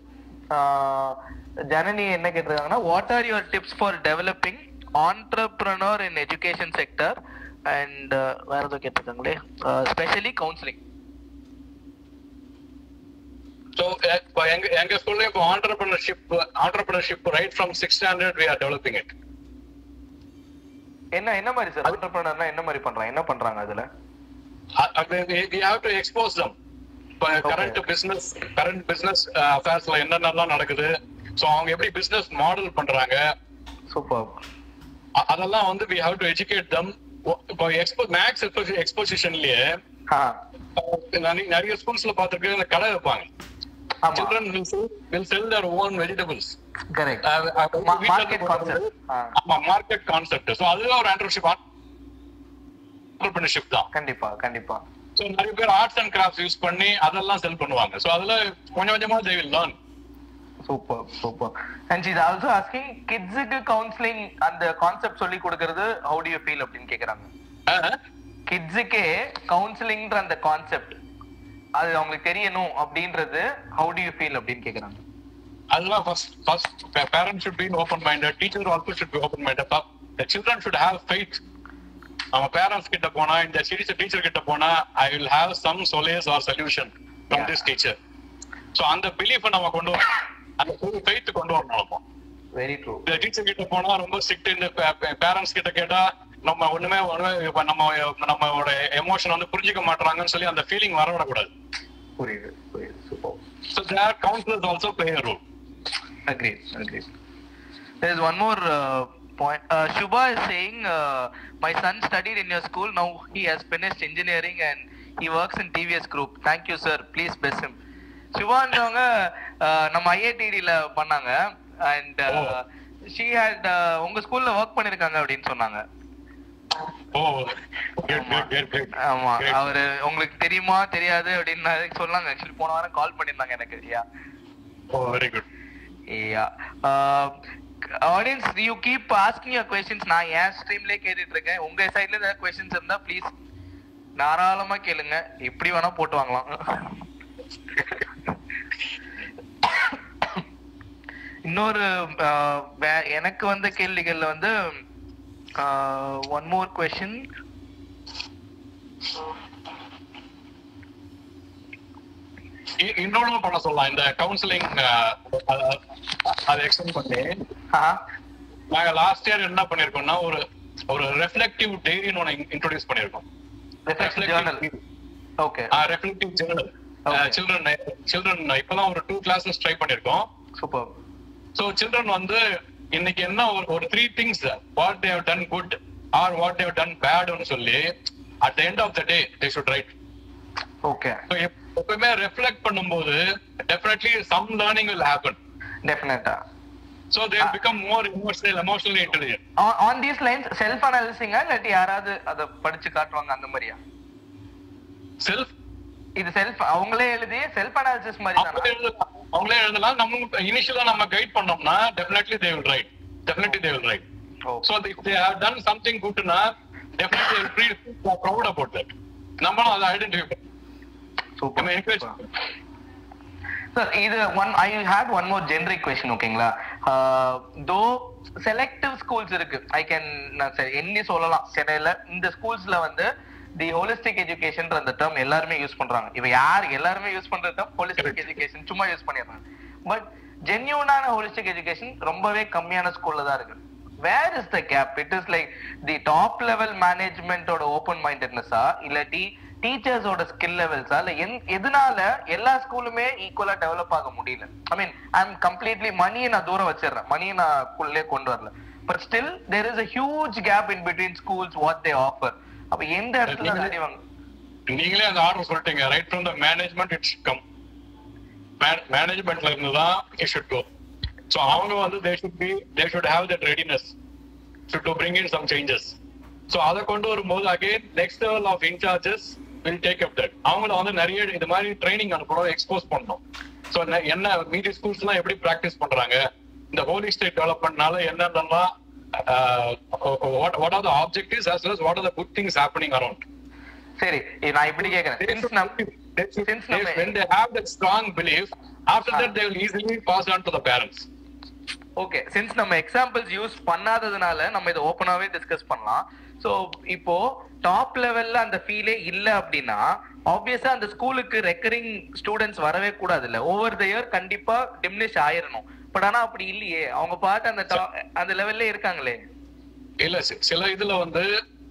A: Janani என்ன கேட்டிருக்காங்கன்னா what are your tips for developing entrepreneur in education sector and வேற ஏதோ கேட்டிருக்காங்களே ஸ்பெஷலி கவுன்சிலிங்
B: ஸோ எங்க எங்க ஸ்கூல்ல இப்போ entrepreneurship entrepreneurship right from six standard we are developing it
A: என்ன என்ன மாதிரி சார் ஆண்டர்பிரனர்னா என்ன மாதிரி பண்றாங்க என்ன பண்றாங்க அதுல
B: we have to expose them இப்போ கரண்ட் பிசினஸ் கரண்ட் பிசினஸ் அஃபேர்ஸ்ல என்னென்னலாம் நடக்குது ஸோ அவங்க எப்படி பிசினஸ் மாடல் பண்றாங்க
A: சூப்பர்
B: அ- அதெல்லாம் வந்து we have to educate them இப்போ எக்ஸ்போ மேக்ஸ் எக்ஸ்போசிஷன்லயே
A: ஆ
B: நிறைய ஸ்கூல்ஸ்ல பார்த்துருக்கு இந்த கடை வைப்பாங்க
A: ஆமா
B: children will sell their own vegetables
A: correct
B: Ma-
A: market concept
B: ஆமா மார்க்கெட் கான்செப்ட் சோ அதுவே ஒரு ஆண்டர்ஷிப் ஆண்டர்பிரினர்ஷிப் தான்
A: கண்டிப்பா கண்டிப்பா
B: சோ நிறைய பேர் ஆர்ட்ஸ் அண்ட் கிராஃப்ட்ஸ் யூஸ் பண்ணி அதெல்லாம் செல் பண்ணுவாங்க சோ அதுல கொஞ்சம் கொஞ்சமா they will learn
A: super super and is also asking கிட்ஸுக்கு கவுன்சிலிங் அந்த கான்செப்ட் சொல்லி கொடுக்கறது ஹவு டு யூ ஃபீல் அப்படின்னு கேக்குறாங்க கிட்ஸுக்கே கவுன்சிலிங்ன்ற அந்த கான்செப்ட் அது அவங்களுக்கு தெரியணும் அப்படின்றது ஹவு டு யூ ஃபீல் அப்படின்னு கேக்குறாங்க
B: அதெல்லாம் first first parents should be open minded teacher also should be open minded the children should have faith நம்ம பேரண்ட்ஸ் கிட்ட போனா இந்த டீச்சர் டீச்சர் கிட்ட போனா I will have some solace or solution from this teacher so அந்த பிலீஃபை நம்ம கொண்டு வரணும் அந்த ஃபெய்த் கொண்டு வரணும் நம்ம
A: வெரி ட்ரூ
B: இந்த டீச்சர் கிட்ட போனா ரொம்ப ஸ்ட்ரிக்ட் இந்த பேரண்ட்ஸ் கிட்ட கேட்டா நம்ம ஒண்ணுமே ஒண்ணுமே இப்ப நம்ம நம்மளோட எமோஷன் வந்து புரிஞ்சுக்க மாட்டாங்கன்னு சொல்லி அந்த ஃபீலிங் வரவிடக்கூடாது
A: புரியுது புரியுது super
B: so there counsellors also play role
A: Agreed. Agreed. There is one more uh, point. Uh, Shubha is saying, uh, my son studied in your school. Now he has finished engineering and he works in TVS Group. Thank you, sir. Please bless him. ஷுபான்றவங்க நம்ம ஐஐடிடில பண்ணாங்க and she had உங்க ஸ்கூல்ல work பண்ணிருக்காங்க அப்படின்னு சொன்னாங்க
B: oh good good good good
A: ஆமா அவரு உங்களுக்கு தெரியுமா தெரியாது அப்படின்னு சொன்னாங்க ஆக்சுவலி போன வாரம் கால் பண்ணிருந்தாங்க எனக்கு yeah
B: oh very good
A: Yeah. Uh, audience, you keep asking your questions. நான் என் ஸ்ட்ரீம்லயே கேட்டுட்டு இருக்கேன் உங்க சைடுல ஏதாவது கொஸ்டின்ஸ் இருந்தா ப்ளீஸ் தாராளமா கேளுங்க எப்படி வேணா போட்டு வாங்கலாம் இன்னொரு uh, வே- எனக்கு வந்த கேள்விகள்ல வந்து ஒன் மோர் கொஸ்டின்
B: இன்னொன்னு பண்ண சொல்லலாம் இந்த கவுன்சிலிங் அதை எக்ஸ்டெண்ட் பண்ணி நாங்க லாஸ்ட் இயர் என்ன பண்ணிருக்கோம்னா ஒரு ஒரு ரெஃப்ளெக்டிவ் டைரின்னு ஒன்று இன்ட்ரோடியூஸ் பண்ணிருக்கோம்
A: journal okay
B: reflective journal
A: Okay.
B: Children children இப்பதான் ஒரு டூ கிளாஸஸ் ட்ரை பண்ணிருக்கோம்
A: சூப்பர்
B: சோ சில்ட்ரன் வந்து இன்னைக்கு என்ன ஒரு ஒரு three things what they've done good or what they've done பேட்னு சொல்லி at the end of the day they should write
A: okay
B: so எப்பவுமே ரெஃப்ளெக்ட் பண்ணும்போது definitely some learning will happen
A: டெஃபினட்டா
B: so they become more emotional emotionally intelligent
A: on these lines self அனாலிசிங்கா இல்லாட்டி யாராவது அதை படிச்சு காட்டுவாங்க அந்த மாதிரியா
B: செல்ஃப்
A: இது செல்ஃப் அவங்களே எழுதி செல்ஃப் அனாலிசிஸ் மாதிரி
B: அவங்களே
A: தானா
B: எழுதலாம் அவங்களே எழுதலாம் நம்ம இனிஷியலா நம்ம கைட் பண்ணோம்னா definitely they will write definitely they will write
A: oh
B: so if they have done something குட்னா டெஃபினெட்லி ப்ரௌட் அபவுட் தட் நம்மளும் அதை ஐடென்டிஃபை
A: சூப்பர்
B: நம்ம என்கரேஜ்
A: சார் இது one I had one more generic question ஓகேங்களா though selective schools இருக்கு I can நான் சரி எண்ணி சொல்லலாம் சென்னையில இந்த ஸ்கூல்ஸ்ல வந்து தி ஹோலிஸ்டிக் எஜுகேஷன் அந்த டேர்ம் எல்லாருமே யூஸ் பண்றாங்க இவ யார் எல்லாருமே யூஸ் பண்ற டேர்ம் ஹோலிஸ்டிக் எஜுகேஷன் சும்மா யூஸ் பண்ணிடுறாங்க பட் ஜென்யூனான ஹோலிஸ்டிக் எஜுகேஷன் ரொம்பவே கம்மியான ஸ்கூல்ல தான் இருக்கு where is the gap it is like the top level மேனேஜ்மெண்டோட ஓப்பன் மைண்டட்னஸா இல்லாட்டி டீச்சர்ஸோட ஸ்கில் லெவல்ஸா இல்ல எந்- எதனால எல்லா ஸ்கூலுமே ஈக்குவலா டெவலப் ஆக முடியல ஐ மீன் ஐ எம் கம்ப்ளீட்லி மணியை நான் தூரம் வச்சிடுறேன் மணியை நான் உள்ளே கொண்டு வரல but still there is a huge gap in between schools what they offer அப்ப எந்த இடத்துல
B: நீங்க-
A: அடிவாங்க
B: நீங்களே அந்த ஆர்டர் சொல்லிட்டீங்க right from the management it's come மேனேஜ்மெண்ட்ல இருந்து தான் இட் ஷுட் கோ ஸோ அவங்க வந்து they should be they should have that readiness should to bring in some changes so அதை கொண்டு வரும்போது again next level of incharges will take up that அவங்கள வந்து நிறைய இது மாதிரி ட்ரைனிங் அனுப்பணும் எக்ஸ்போஸ் பண்ணணும் ஸோ என்ன மீதி ஸ்கூல்ஸ் எல்லாம் எப்படி ப்ராக்டிஸ் பண்றாங்க இந்த ஹோலி ஸ்டேட் டெவலப்மெண்ட்னால என்னென்னலாம் what are the objectives as well as what are the good things happening around
A: சரி நான் இப்படி கேக்குறேன் Since நம்ம- since நம்ம-
B: when they have that strong belief, after that they will easily pass on to the parents.
A: Okay since நம்ம examples use பண்ணாததுனால நம்ம இதை ஓப்பனாவே டிஸ்கஸ் பண்ணலாம் சோ இப்போ டாப் லெவல்ல அந்த ஃபீலே இல்ல அப்படின்னா ஆப்வியஸா அந்த ஸ்கூலுக்கு ரெக்கரிங் ஸ்டூடெண்ட்ஸ் வரவே கூடாது இல்ல ஓவர் த இயர் கண்டிப்பா டிமினிஷ் ஆயிரணும் பட் ஆனா அப்படி இல்லையே அவங்க பாட்டு அந்த top- அந்த லெவல்ல இருக்காங்களே
B: இல்ல சி- சில இதுல வந்து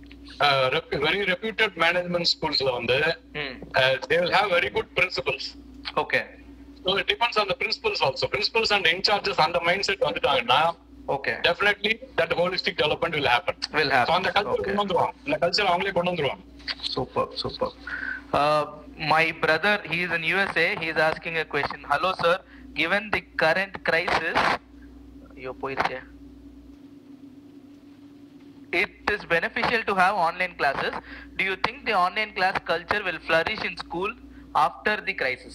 B: வெரி ரெப்யூட்டட் மேனேஜ்மெண்ட் ஸ்கூல்ஸ்ல வந்து
A: ம்
B: they will have very good principals
A: okay
B: so it depends on the principals also principals and incharges அந்த மைண்ட் செட் வந்துட்டாங்கன்னா
A: okay
B: definitely that holistic development will happen
A: Will
B: so
A: happen.
B: அந்த culture
A: Okay.
B: கொண்டு வந்துருவாங்க இந்த culture அவங்களே கொண்டு வந்துருவாங்க
A: Super, super. Uh, my brother, he is in USA. He is asking a question. Hello, sir. Given the current crisis, ஐயோ போயிருச்சே it is beneficial to have online classes. Do you think the online class culture will flourish in school after the crisis?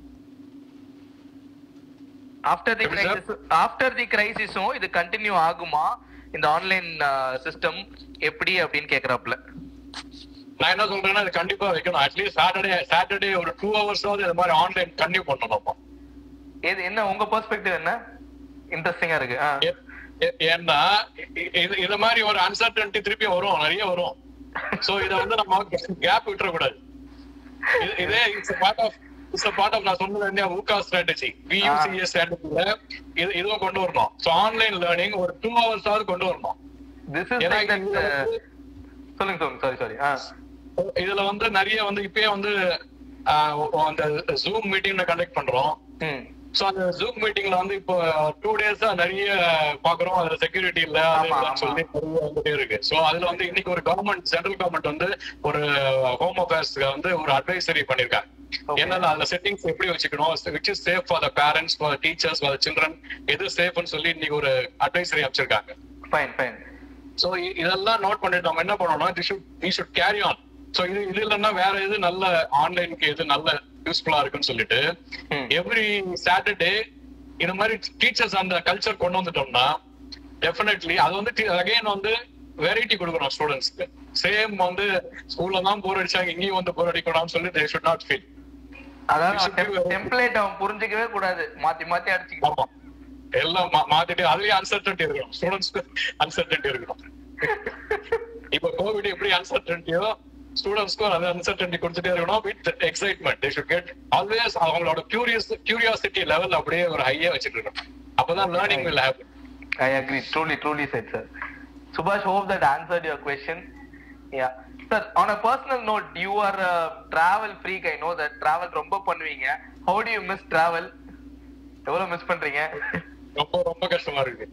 A: After the
B: எப்படி sir?
A: crisis, after the crisis, இது continue ஆகுமா இந்த online system எப்படி அப்படின்னு கேக்குறாப்ல
B: நான் என்ன சொல்றேன்னா இது கண்டிப்பா வைக்கணும் அட்லீஸ்ட் சாட்டர்டே சாட்டர்டே ஒரு டூ ஹவர்ஸாவது இது மாதிரி ஆன்லைன் கண்டினியூ பண்ணணும் நம்ம.
A: இது என்ன உங்க பெர்ஸ்பெக்டிவ் என்ன இன்ட்ரெஸ்டிங்கா இருக்கு ஆ.
B: ஏ- ஏ- ஏன்னா இ- இது இது மாதிரி ஒரு அன்சர்டன்டி திருப்பி வரும் நிறைய வரும் சோ இத வந்து நம்ம கேப் விட்டுற கூடாது இது- இதே it's part of it's part of நான் சொன்னது என்ன ஊகா ஸ்ட்ராட்டஜி பியூசிஎஸ் ஸ்ட்ராட்டஜில இது இதுவும் கொண்டு வரணும் சோ ஆன்லைன் லேர்னிங் ஒரு டூ ஹவர்ஸ் ஆவது கொண்டு வரணும்
A: This is
B: ஏன்னா
A: like that,
B: இதுல
A: uh,
B: வந்து-
A: சொல்லுங்க சொல்லுங்க சாரி சாரி ஆ
B: இதுல வந்து நிறைய வந்து இப்பயே வந்து ஆஹ், அந்த ஜூம் மீட்டிங் கண்டக்ட் பண்றோம்
A: ம்
B: சோ அந்த ஜூம் மீட்டிங்ல வந்து இப்போ டூ டேஸா நிறைய பாக்குறோம் அதுல செக்யூரிட்டி இல்ல அது
A: ஆமா,
B: இல்லைன்னு
A: ஆமா.
B: சொல்லி நிறைய வந்துட்டே இருக்கு சோ அதுல வந்து இன்னைக்கு ஒரு கவர்மெண்ட் சென்ட்ரல் கவர்மெண்ட் வந்து ஒரு ஹோம் அஃபேர்ஸ்க்கு வந்து ஒரு அட்வைசரி பண்ணிருக்காங்க
A: Okay.
B: என்னன்னா அந்த செட்டிங்ஸ் எப்படி வச்சுக்கணும் which is safe for the parents for teachers for children எது சேஃப்னு சொல்லி இன்னைக்கு ஒரு அட்வைசரி அமைச்சிருக்காங்க
A: ஃபைன் ஃபைன்
B: சோ இதெல்லாம் நோட் பண்ணிட்டு நம்ம என்ன பண்ணணும் the should we should carry on so இது இது இல்லைன்னா வேற எது நல்ல ஆன்லைனுக்கு எது நல்ல யூஸ்ஃபுல்லா இருக்குன்னு சொல்லிட்டு
A: ம்.
B: எவ்ரி சாட்டர்டே இந்த மாதிரி டீச்சர்ஸ் அந்த கல்ச்சர் கொண்டு வந்துட்டோம்னா டெஃபினெட்லி அது வந்து அகைன் வந்து வெரைட்டி கொடுக்கணும் ஸ்டூடெண்ட்ஸ்க்கு சேம் வந்து ஸ்கூல்ல தான் போர் அடிச்சாங்க இங்கேயும் வந்து போர் அடிக்கணும்னு சொல்லி தே ஷுட் நாட் ஃபீல்
A: அதாவது
B: should be very-
A: டெம்ப்ளேட் அவன் புரிஞ்சிக்கவே கூடாது மாத்தி மாத்தி அடிச்சுக்கிட்டு
B: ஆமா எல்லாம் மா- மாத்திட்டு அதுலயே அன்சர்டன்டி இருக்கணும் ஸ்டூடெண்ட்ஸ்க்கு அன்சர்டன்டி இருக்கணும் இப்ப கோவிட் எப்படி அன்சர்டன்டியோ ஸ்டூடெண்ட்ஸ்க்கும் அது அன்சர்டன்டி கொடுத்துட்டே இருக்கணும் with excitement they should get always அவங்களோட கியூரியஸ் கியூரியாசிட்டி லெவல் அப்படியே ஒரு ஹையா வச்சுட்டு இருக்கணும் அப்பதான் learning will happen
A: I agree. Truly, truly said, sir. Subhash, hope that answered your question. Yeah. Sir, on a personal note, you are a travel freak. I know that travel ரொம்ப பண்ணுவீங்க. How do you miss travel? எவ்வளவு miss பண்றீங்க?
B: ரொம்ப ரொம்ப கஷ்டமா இருக்கு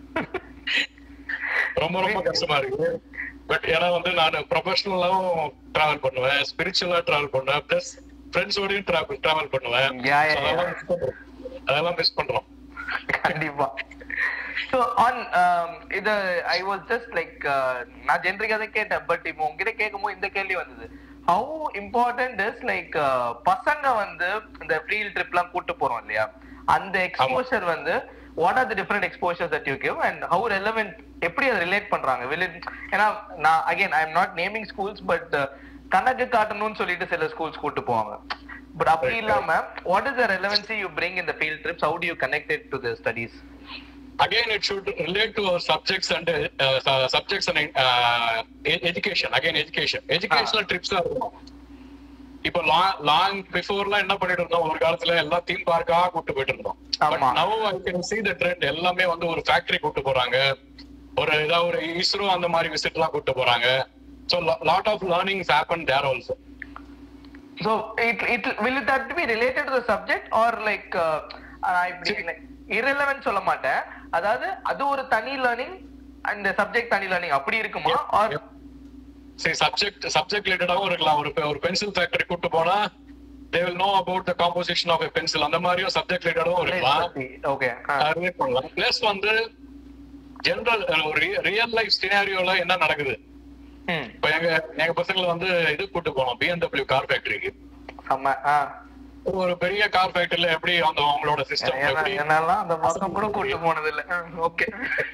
B: ரொம்ப ரொம்ப கஷ்டமா இருக்கு பட் ஏன்னா வந்து நான் ப்ரொஃபஷனலாவும் டிராவல் பண்ணுவேன் ஸ்பிரிச்சுவலா டிராவல் பண்ணுவேன் பிளஸ் ஃப்ரெண்ட்ஸோடயும் டிராவல் பண்ணுவேன்
A: Yeah, yeah,
B: So அதெல்லாம் miss பண்றோம். அதெல்லாம் மிஸ் பண்றோம்
A: கண்டிப்பா ஸோ ஆன் இது ஐ வாஸ் ஜஸ்ட் லைக் நான் ஜென்ரிக்காக தான் கேட்டேன் பட் இப்போ உங்ககிட்ட கேட்கும்போது இந்த கேள்வி வந்தது ஹவு இம்பார்ட்டன்ட் இஸ் லைக் பசங்க வந்து இந்த ஃபீல்ட் ட்ரிப்லாம் கூட்டு போறோம் இல்லையா அந்த எக்ஸ்போஷர் வந்து what are the different exposures that you give and how relevant எப்படி அதை ரிலேட் பண்றாங்க will it ஏன்னா நான் again I am not naming schools but
D: கணக்கு காட்டணும்னு சொல்லிட்டு சில ஸ்கூல்ஸ் கூட்டு போவாங்க பட் அப்படி இல்லாம what is the relevancy you bring in the field trips how do you connected to the studies
B: again it should relate to our subjects and uh, su- subjects and uh, e- education again education educational trips ஆ இருக்கும் இப்போ long பிஃபோர்லாம் என்ன பண்ணிட்டு இருந்தோம் ஒரு காலத்துல எல்லாம் theme பார்க்கா கூட்டு போயிட்டு இருந்தோம் பட்
D: ஆமா.
B: Now I can see the trend எல்லாமே வந்து ஒரு ஃபேக்டரி கூட்டு போறாங்க ஒரு ஏதாவது ஒரு இஸ்ரோ அந்த மாதிரி விசிட் எல்லாம் கூட்டு போறாங்க so lot of learnings happen there also
D: So it it will it that be related to the subject or like uh, நான் இப்படி like irrelevant சொல்ல மாட்டேன் அதாவது அது ஒரு தனி லேர்னிங் அந்த சப்ஜெக்ட் தனி லேர்னிங் அப்படி இருக்குமா
B: Yep,
D: ஆர்
B: yep. சரி சப்ஜெக்ட் சப்ஜெக்ட் ரிலேட்டடாவும் இருக்கலாம் ஒரு pe- ஒரு பென்சில் ஃபேக்டரி கூட்டு போனா they will know about the composition of pencil அந்த மாதிரியும் சப்ஜெக்ட் ரிலேட்டடாவும் இருக்கலாம்
D: ஓகே
B: relate பண்ணலாம் பிளஸ் வந்து ஜெனரல் ஒரு ரியல் லைஃப் சினாரியோல என்ன நடக்குது இப்ப எங்க எங்க பசங்களை வந்து இது கூட்டு போனோம் பிஎன்டபிள்யூ கார் ஃபேக்டரிக்கு
D: செம்ம ஆ
B: ஒரு பெரிய கார் ஃபேக்டரியில எப்படி அந்த அவங்களோட சிஸ்டம்
D: ஏன்னா-
B: எப்படி
D: என்னெல்லாம் அந்த பக்கம் கூட கூட்டு போனது இல்ல okay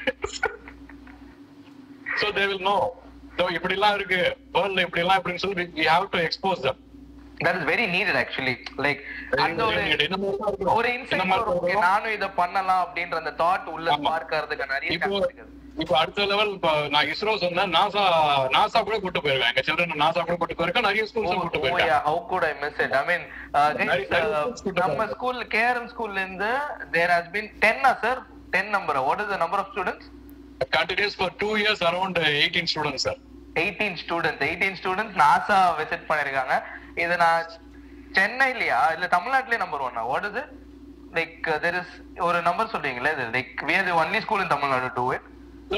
B: so they will know so இப்படி எல்லாம் இருக்கு வேர்ல்ட்ல இப்படி எல்லாம் இப்படின்னு சொல்லி we have to expose them
D: that is very needed actually like அந்த ஒரு
B: இந்த மாதிரி தான் இருக்கணும்.
D: ஒரு
B: இந்த
D: இன்சைட்
B: மாதிரி
D: ஓகே
B: இருக்கணும்.
D: நானும் இத பண்ணலாம் அப்படின்ற அந்த தாட் உள்ள
B: ஆமா.
D: பார்க்கறதுக்கு நிறைய
B: இப்போ
D: chance இருக்குது
B: இப்போ அடுத்த லெவல் இப்போ நான் இஸ்ரோ சொன்னேன் நாசா நாசா கூட கூட்டு போயிருக்கேன் எங்க சில்ட்ரன் நாசா கூட கூட்டு போயிருக்கேன் நிறைய ஸ்கூல்ஸ் கூட்டு போயிருக்கேன்
D: how could I miss it? I mean, uh, guys,
B: Very- very
D: uh,
B: good to
D: நம்ம
B: know.
D: ஸ்கூல் கேஆர்எம் ஸ்கூல்ல இருந்து there has been 10 sir 10 number what is the number of students
B: continues for two years around eighteen students sir
D: 18 students 18 students NASA visit பண்ணிருக்காங்க இது நான் சென்னையிலயா இல்ல தமிழ்நாட்டிலே number ஒன்னா what is it like there is ஒரு நம்பர் சொல்றீங்களே இது like we are the only school in Tamil Nadu do it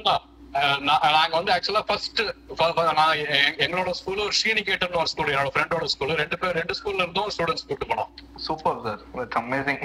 B: நாங்க வந்து ஆக்சுவலா ஃபர்ஸ்ட் நான் எ- எங்களோட ஸ்கூல் ஒரு ஸ்ரீனிகேட்டன் ஒரு ஸ்கூல் என்னோட ஃப்ரெண்டோட ஸ்கூல் ரெண்டு பேர் ரெண்டு ஸ்கூல்ல இருந்தும் ஸ்டூடெண்ட்ஸ் கூட்டு போனோம்
D: super sir it's amazing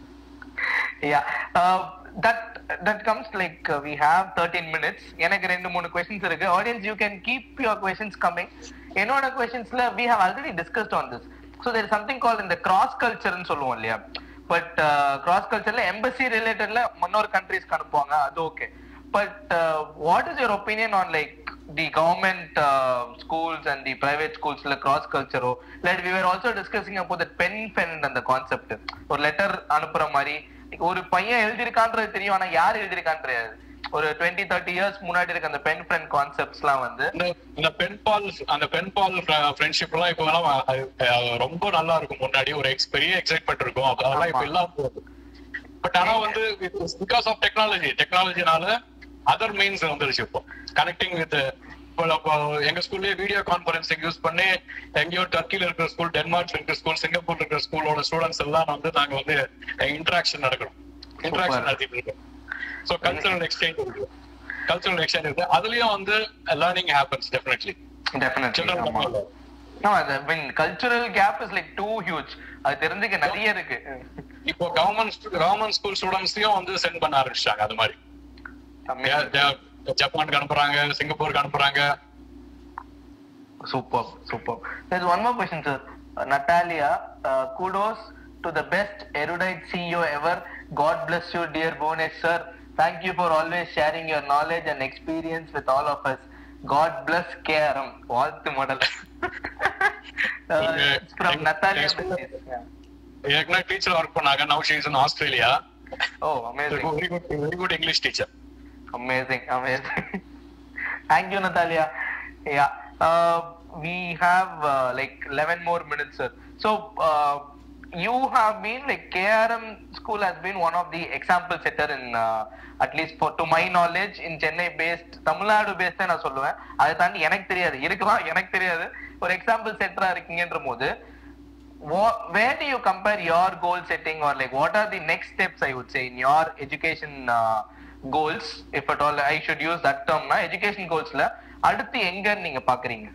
D: yeah that that comes like we have thirteen minutes எனக்கு ரெண்டு மூணு கொஸ்டின்ஸ் இருக்கு audience you can keep your questions coming என்னோட கொஸ்டின்ஸ்ல we have already discussed on this so there something call இந்த cross கல்ச்சர்னு சொல்லுவோம் இல்லையா பட் கிராஸ் கல்ச்சர்ல எம்பசி ரிலேட்டட்ல முன்னொரு கண்ட்ரீஸ்க்கு அனுப்புவாங்க அது okay but what is your opinion on like the government schools and the private ஸ்கூல்ஸ்ல cross கல்ச்சரோ like we are also discussing அப்போ தட் பென் ஃபென் அந்த கான்செப்ட் ஒரு லெட்டர் அனுப்புற மாதிரி ஒரு பையன் எழுதியிருக்கான்றது தெரியும் ஆனா யார் எழுதியிருக்கான்னு தெரியாது ஒரு டுவெண்ட்டி தேர்ட்டி இயர்ஸ் முன்னாடி இருக்க அந்த பென் ஃப்ரெண்ட் கான்செப்ட்ஸ்லாம் வந்து
B: இந்த இந்த பென் பால் அந்த பென் பால் ஃப்ரெண்ட்ஷிப் எல்லாம் இப்போ எல்லாம் அது, அது ரொம்ப நல்லா இருக்கும் முன்னாடி ஒரு ex- பெரிய எக்ஸைட்மெண்ட் இருக்கும் அப்ப அதெல்லாம் இப்ப
D: ஆமா.
B: இல்லாம போகுது பட் ஆனா வந்து பிகாஸ் ஆஃப் டெக்னாலஜி டெக்னாலஜினால அதர் மீன்ஸ் வந்துருச்சு இப்போ கனெக்டிங் வித் இப்போ எங்க ஸ்கூல்லயே வீடியோ கான்பரன்சிங் யூஸ் பண்ணி எங்கேயோ டர்க்கில இருக்கிற ஸ்கூல் டென்மார்க்ல இருக்கிற ஸ்கூல் சிங்கப்பூர்ல இருக்கிற ஸ்கூலோட ஸ்டூடெண்ட்ஸ் எல்லாம் வந்து நாங்க வந்து இன்டராக்ஷன் நடக்கிறோம் இன்டராக்ஷன் நடத்திட்டு இருக்கோம் ஸோ கல்ச்சரல் எக்ஸ்சேஞ்ச் இருக்கு கல்ச்சரல் எக்ஸ்சேஞ்ச் இருக்கு அதுலயும் வந்து லேர்னிங் ஹேப்பன்ஸ் டெஃபினெட்லி
D: டெஃபினெட்லி ஆமா ஆமா அது mean cultural gap is like too huge அது தெரிஞ்சுக்க நிறைய இருக்கு
B: இப்போ கவர்மெண்ட் கவர்மெண்ட் ஸ்கூல் ஸ்டூடெண்ட்ஸையும் வந்து சென்ட் பண்ண ஆரம்பிச்சிட்டாங்க அது மாதிரி They are- they are ஜப்பானுக்கு அனுப்புறாங்க சிங்கப்பூருக்கு அனுப்புறாங்க
D: Super, super. There's one more question, sir. Uh, Natalia, uh, kudos to the best erudite CEO ever. God bless you, dear Bhunesh, sir. Thank you for always sharing your knowledge and experience with all of us. God bless KRM. வாழ்த்து model. uh, it's from
B: Thank-
D: Natalia.
B: thanks for that.
D: Messias. Yeah.
B: ஏற்கனவே teacher work பண்ணாங்க now she is in Australia
D: Oh, amazing.
B: Very good very good English teacher
D: Amazing, amazing. Thank you, Natalia. Yeah, uh, we have uh, like 11 more minutes, sir. So, uh, you have been like KRM school has been one of the example setter in uh, at least for to my knowledge in Chennai based Tamil Nadu based நான் சொல்லுவேன் அதை தாண்டி எனக்கு தெரியாது இருக்கலாம் எனக்கு தெரியாது ஒரு எக்ஸாம்பிள் செட்டரா இருக்கீங்கன்ற போது what, where do you compare your goal setting or like what are the next steps i would say in your education uh, goals if at all i should use that term na education goals ல அடுத்து எங்க நீங்க பாக்குறீங்க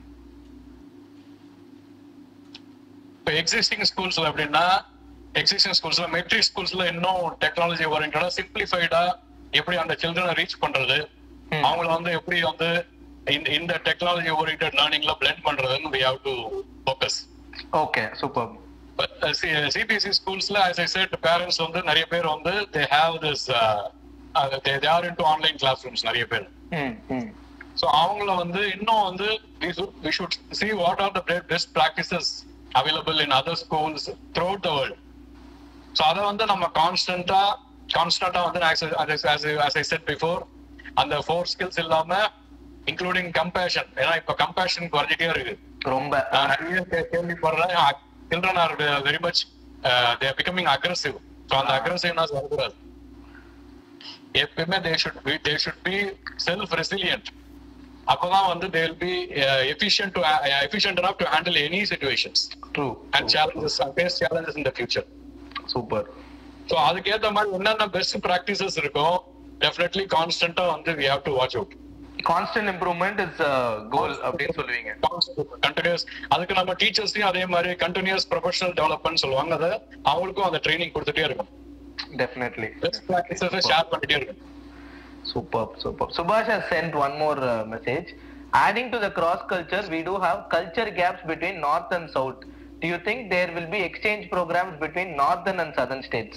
B: இப்போ existing ஸ்கூல்ஸ்ல எப்படின்னா existing ஸ்கூல்ஸ்ல matric ஸ்கூல்ஸ்ல இன்னும் technology ஓரியன்டா சிம்பிளிஃபைடா எப்படி அந்த சில்ட்ரனை ரீச் பண்றது
D: Hmm.
B: அவங்கள வந்து எப்படி வந்து இந்த இந்த டெக்னாலஜி ஓரியன்ட் லேர்னிங்ல பிளெண்ட் பண்றதுன்னு we have to focus
D: okay super
B: CBSE ஸ்கூல்ஸ்ல as I said பேரண்ட்ஸ் வந்து நிறைய பேர் வந்து they have this they are into online classrooms நிறைய பேர்
D: ம் ம்
B: ஸோ அவங்கள வந்து இன்னும் வந்து we should see what are the best practices available in other schools throughout the world so அதை வந்து நம்ம கான்ஸ்டன்டா கான்ஸ்டன்டா வந்து as I said பிஃபோர் அந்த ஃபோர் ஸ்கில்ஸ் இல்லாம இன்க்ளூடிங் கம்பேஷன் ஏன்னா இப்ப கம்பேஷன் குறைஞ்சிட்டே இருக்கு
D: ரொம்ப
B: நான் நிறைய கே- கேள்விப்படுறேன் children are very much there becoming aggressive so அந்த அக்ரஸிவ்னஸ் வரக்கூடாது எப்பயுமே they should be they should be self resilient அப்பதான் வந்து they will be efficient to efficient enough to handle any situations
D: true
B: and challenges face challenges in the future
D: super
B: so அதுக்கேற்ற மாதிரி என்னென்ன best practices இருக்கும் definitely கான்ஸ்டன்டா வந்து we have to watch out
D: constant improvement is goal அப்படின்னு சொல்லுவீங்க
B: continuous அதுக்கு நம்ம டீச்சர்ஸையும் அதே மாதிரி கண்டினியூஸ் ப்ரொஃபஷனல் டெவலப்மெண்ட் சொல்லுவாங்க அதை அவங்களுக்கும் அந்த ட்ரைனிங் கொடுத்துட்டே இருக்கும்
D: டெஃபினெட்லி
B: பெஸ்ட் ப்ராக்டிசஸ் ஷேர் பண்ணிட்டே இருக்கும்
D: Superb, superb. Subhash has sent one more uh, message. Adding to the cross culture, we do have culture gaps between north and south. Do you think there will be exchange programs between northern and southern states?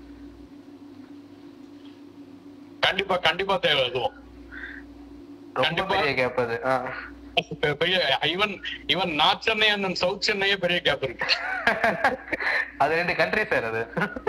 B: கண்டிப்பா கண்டிப்பா தேவை அதுவும்
D: ரொம்ப
B: கண்டிப்பா.
D: பெரிய gap அது ஆ.
B: பெ- பெரிய even even north Chennai and south சென்னையே பெரிய கேப் இருக்கு
D: அது ரெண்டு கண்ட்ரி சார் அது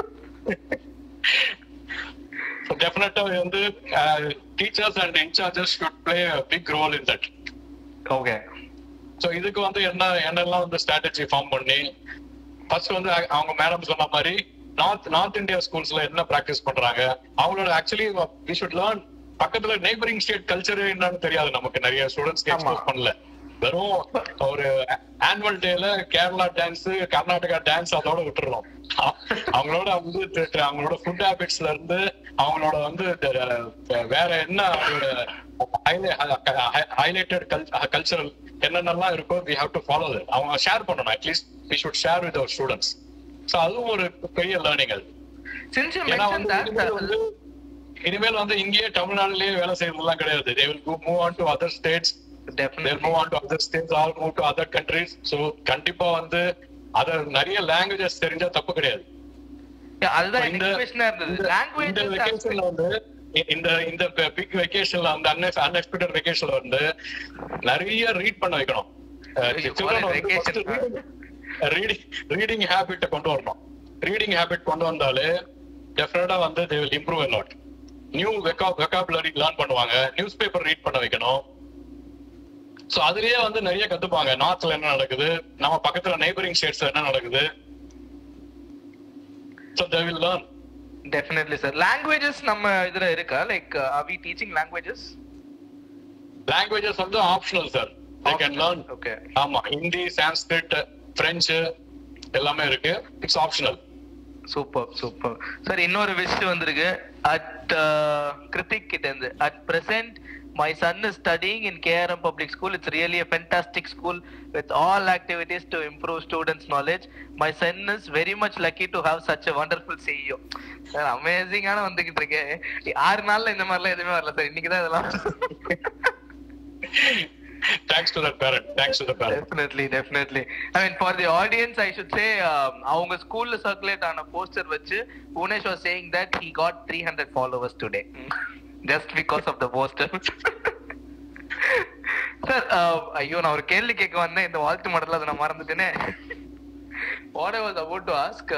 B: ஸோ டெஃபினட்டா வந்து teachers and incharges should play big role in that
D: okay
B: so இதுக்கு வந்து என்ன என்னெல்லாம் வந்து ஸ்ட்ராட்டஜி ஃபார்ம் பண்ணி ஃபர்ஸ்ட் வந்து அ- அவங்க மேடம் சொன்ன மாதிரி நார்த் நார்த் இந்தியா ஸ்கூல்ஸ்ல என்ன ப்ராக்டிஸ் பண்றாங்க அவங்களோட ஆக்சுவலி வி ஷுட் லேர்ன் பக்கத்துல நெய்பரிங் ஸ்டேட் கல்ச்சர் என்னன்னு தெரியாது நமக்கு நிறைய ஸ்டூடெண்ட்ஸ்க்கு
D: ஆமா.
B: எக்ஸ்போஸ் பண்ணல வெறும் ஒரு ஆனுவல் டேல கேரளா டான்ஸ் கர்நாடகா டான்ஸ் அதோட விட்டுறோம் அவங்களோட வந்து த- த- அவங்களோட ஃபுட் ஹேபிட்ஸ்ல இருந்து அவங்களோட வந்து த- வேற என்ன ஹைலைட்டட் கல்ச்சரல் என்னென்னலாம் இருக்கோ வி ஹாவ் டு ஃபாலோ அவங்க ஷேர் பண்ணணும் at least we should share with our students so அதுவும் ஒரு பெரிய லேர்னிங் அது
D: Since you
B: ஏன்னா
D: mentioned
B: வந்து
D: that,
B: இனிமேல் வந்து இனிமேல் வந்து இங்கேயே தமிழ்நாட்டிலேயே வேலை செய்யறதுலாம் கிடையாது they will move on to other states they'll
D: definitely.
B: move on to other states or move to other countries so கண்டிப்பா வந்து அத நிறைய லாங்குவேஜஸ் தெரிஞ்சா தப்பு கிடையாது
D: Yeah, அதுதான்
B: இந்த
D: எனக்கு question ஆ இருந்தது.
B: இந்த-
D: Language
B: இந்த
D: is
B: வெக்கேஷன்ல வந்து இ- இந்த இந்த பிக் வெக்கேஷன்ல அந்த அன்எக்ஸ்பெக்டட் வெக்கேஷன்ல வந்து நிறைய ரீட் பண்ண வைக்கணும்
D: You call it vacation,
B: reading reading ஹேபிட்ட கொண்டு வரணும் ரீடிங் ஹேபிட் கொண்டு வந்தாலே டெஃபினட்டா வந்து they will improve lot new vocabulary learn பண்ணுவாங்க நியூஸ் பேப்பர் ரீட் பண்ண வைக்கணும் சோ அதுலயே வந்து நிறைய கத்துப்பாங்க நார்த்ல என்ன நடக்குது நம்ம பக்கத்துல நெய்பரிங் ஸ்டேட்ஸ்ல என்ன நடக்குது so they will learn
D: Definitely, sir. Languages நம்ம இதுல இருக்கா? Like, uh, are we teaching languages?
B: Languages வந்து optional sir they can learn
D: Okay.
B: ஆமா ஹிந்தி சான்ஸ்கிரிட் பிரெஞ்சு எல்லாமே இருக்கு it's optional
D: super super sir இன்னொரு விஷ் வந்திருக்கு அட் கிருத்திக் கிட்ட இருந்து at present my son is studying in KRM public school it's really a fantastic school with all activities to improve students knowledge my son is very much lucky to have such a wonderful CEO sir அமேசிங்கான வந்துகிட்டு இருக்கேன் ஆறு நாள்ல இந்த மாதிரிலாம் எதுவுமே வரல sir இன்னைக்கு தான் இதெல்லாம்
B: thanks to that parent thanks to the parent
D: definitely definitely I mean for the audience I should say அவங்க ஸ்கூல்ல சர்க்குலேட் ஆன போஸ்டர் வச்சு Punesh was saying that he got three hundred followers today just because of the poster sir ஐயோ நான் ஒரு கேள்வி கேட்க வந்தேன் இந்த வாழ்த்து மாடல அதை நான் மறந்துட்டேனே what I was about to ask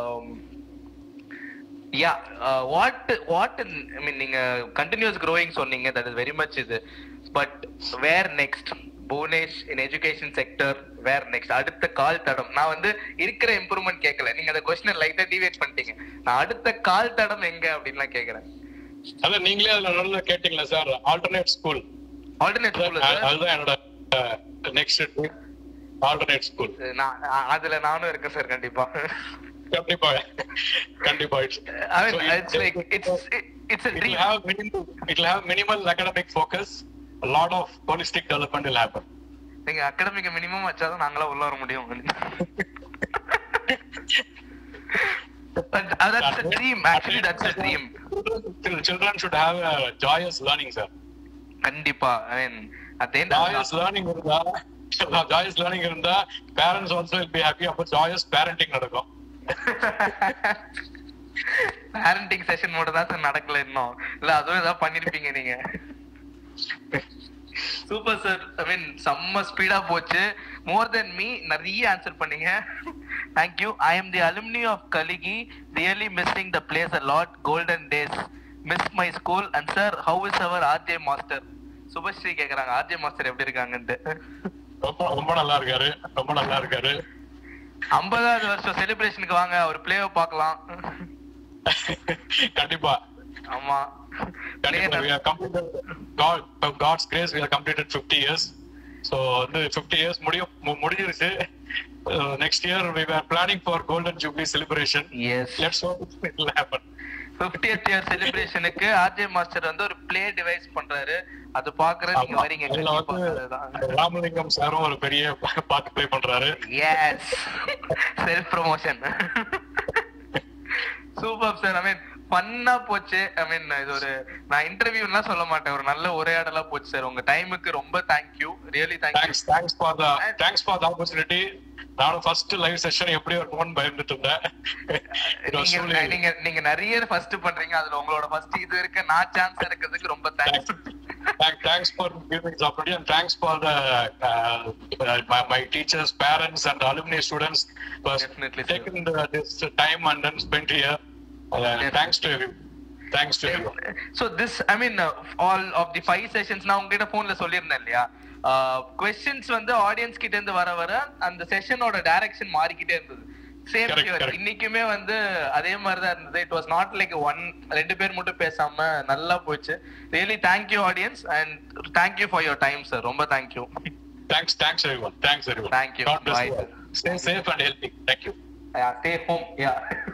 D: yeah what what I mean நீங்க கண்டினியூஸ் க்ரோயிங் சொன்னீங்க தட் இஸ் வெரி மச் இது but where next Bhuvanesh in education sector where next அடுத்த கால் தடம் நான் வந்து இருக்கிற இம்ப்ரூவ்மெண்ட் கேட்கல நீங்க அந்த கொஸ்டினை லைட்டா டிவேட் பண்ணிட்டீங்க நான் அடுத்த கால் தடம் எங்க அப்படின்லாம் கேக்குறேன்
B: அதான் நீங்களே அதுல நல்லா கேட்டீங்களா சார் ஆல்டர்னேட் ஸ்கூல்
D: ஆல்டர்னேட் ஸ்கூல்ல
B: அதுதான் என்னோட நெக்ஸ்ட் ஆல்டர்னேட் ஸ்கூல்
D: நான் அ- அதுல நானும் இருக்கேன் சார் கண்டிப்பா
B: கண்டிப்பா கண்டிப்பா it's
D: I mean, it's like it's it, it's a
B: it will
D: dream.
B: have minimal it will have minimal academic focus a lot of holistic development will happen
D: நீங்க academic minimum வச்சாதான் நாங்களா உள்ள வர முடியும் But uh, that's a dream. Actually, that's a dream.
B: Children- children should have a joyous learning sir
D: கண்டிப்பா I mean at the end of
B: joyous learning இருந்தா joyous learning இருந்தா parents also will be happy அப்ப joyous parenting நடக்கும்
D: parenting session மட்டும் தான் sir நடக்கல இன்னும் இல்ல அதுவும் ஏதாவது பண்ணிருப்பீங்க நீங்க சூப்பர் சார் ஐ மீன் செம்ம ஸ்பீடா போச்சு மோர் தென் மீ நிறைய ஆன்சர் பண்ணீங்க thank you I am the alumni of Kaliki really missing the place a lot golden days miss my school and sir how is our RJ master Subhashree கேக்குறாங்க RJ master எப்படி இருக்காங்கன்ட்டு
B: ரொம்ப ரொம்ப நல்லா இருக்காரு ரொம்ப நல்லா இருக்காரு
D: ஐம்பதாவது வருஷம் செலிப்ரேஷனுக்கு வாங்க ஒரு பிளேவை பார்க்கலாம்
B: கண்டிப்பா
D: ஆமா
B: கண்டிப்பா we have completed God by God's grace we have completed 50 years so வந்து 50 years முடியும் மு- முடிஞ்சிருச்சு next year we were planning for golden jubilee celebration
D: yes
B: let's hope it will happen
D: 50th year செலிப்ரேஷனுக்கு ஆர்ஜே மாஸ்டர் வந்து ஒரு play device பண்றாரு அது பாக்குறது நீங்க
B: ஆமா.
D: வரீங்க
B: அதுல
D: கண்டிப்பா
B: வந்து
D: அதுதான்
B: ராமலிங்கம் சாரும் ஒரு பெரிய பாட்டு ப்ளே பண்றாரு
D: yes self promotion super sir I mean ஃபன்னா போச்சு ஐ மீன் இது ஒரு நான் இன்டர்வியூலாம் சொல்ல மாட்டேன் ஒரு நல்ல உரையாடலா போச்சு சார் உங்க டைமுக்கு ரொம்ப thank you really thank you
B: thanks thanks for the thanks for the opportunity நானும் ஃபர்ஸ்ட் லைவ் செஷன் எப்படி இருக்கும்னு பயந்துட்டு இருந்தேன் It was
D: நீங்க
B: truly-
D: நீங்க நீங்க நிறைய ஃபர்ஸ்ட் பண்றீங்க அதுல உங்களோட ஃபர்ஸ்ட் இது இருக்க நான் சான்ஸ் இருக்கிறதுக்கு ரொம்ப thanks
B: Thank- thanks for giving this opportunity and thanks for the uh, uh, my, my teachers, parents, and alumni students for
D: Definitely, sir.
B: taking the, this time and then spent here. Uh, thanks to everyone. Thanks to everyone.
D: So this I mean all of the five sessions நான் உங்ககிட்ட ஃபோன்ல சொல்லியிருந்தேன் இல்லையா questions வந்து audience கிட்ட இருந்து வர வர அந்த செஷனோட டைரக்ஷன் மாறிக்கிட்டே இருந்தது சேம்
B: Correct, correct.
D: இன்னைக்குமே வந்து அதே மாதிரி தான் இருந்தது it was not like one ரெண்டு பேர் மட்டும் பேசாம நல்லா போச்சு really thank you audience and thank you for your time sir ரொம்ப thank you
B: Thanks, thanks everyone. Thanks everyone.
D: Thank you.
B: God bless
D: Bye,
B: you. all. Stay safe and healthy. Thank you.
D: Stay home yeah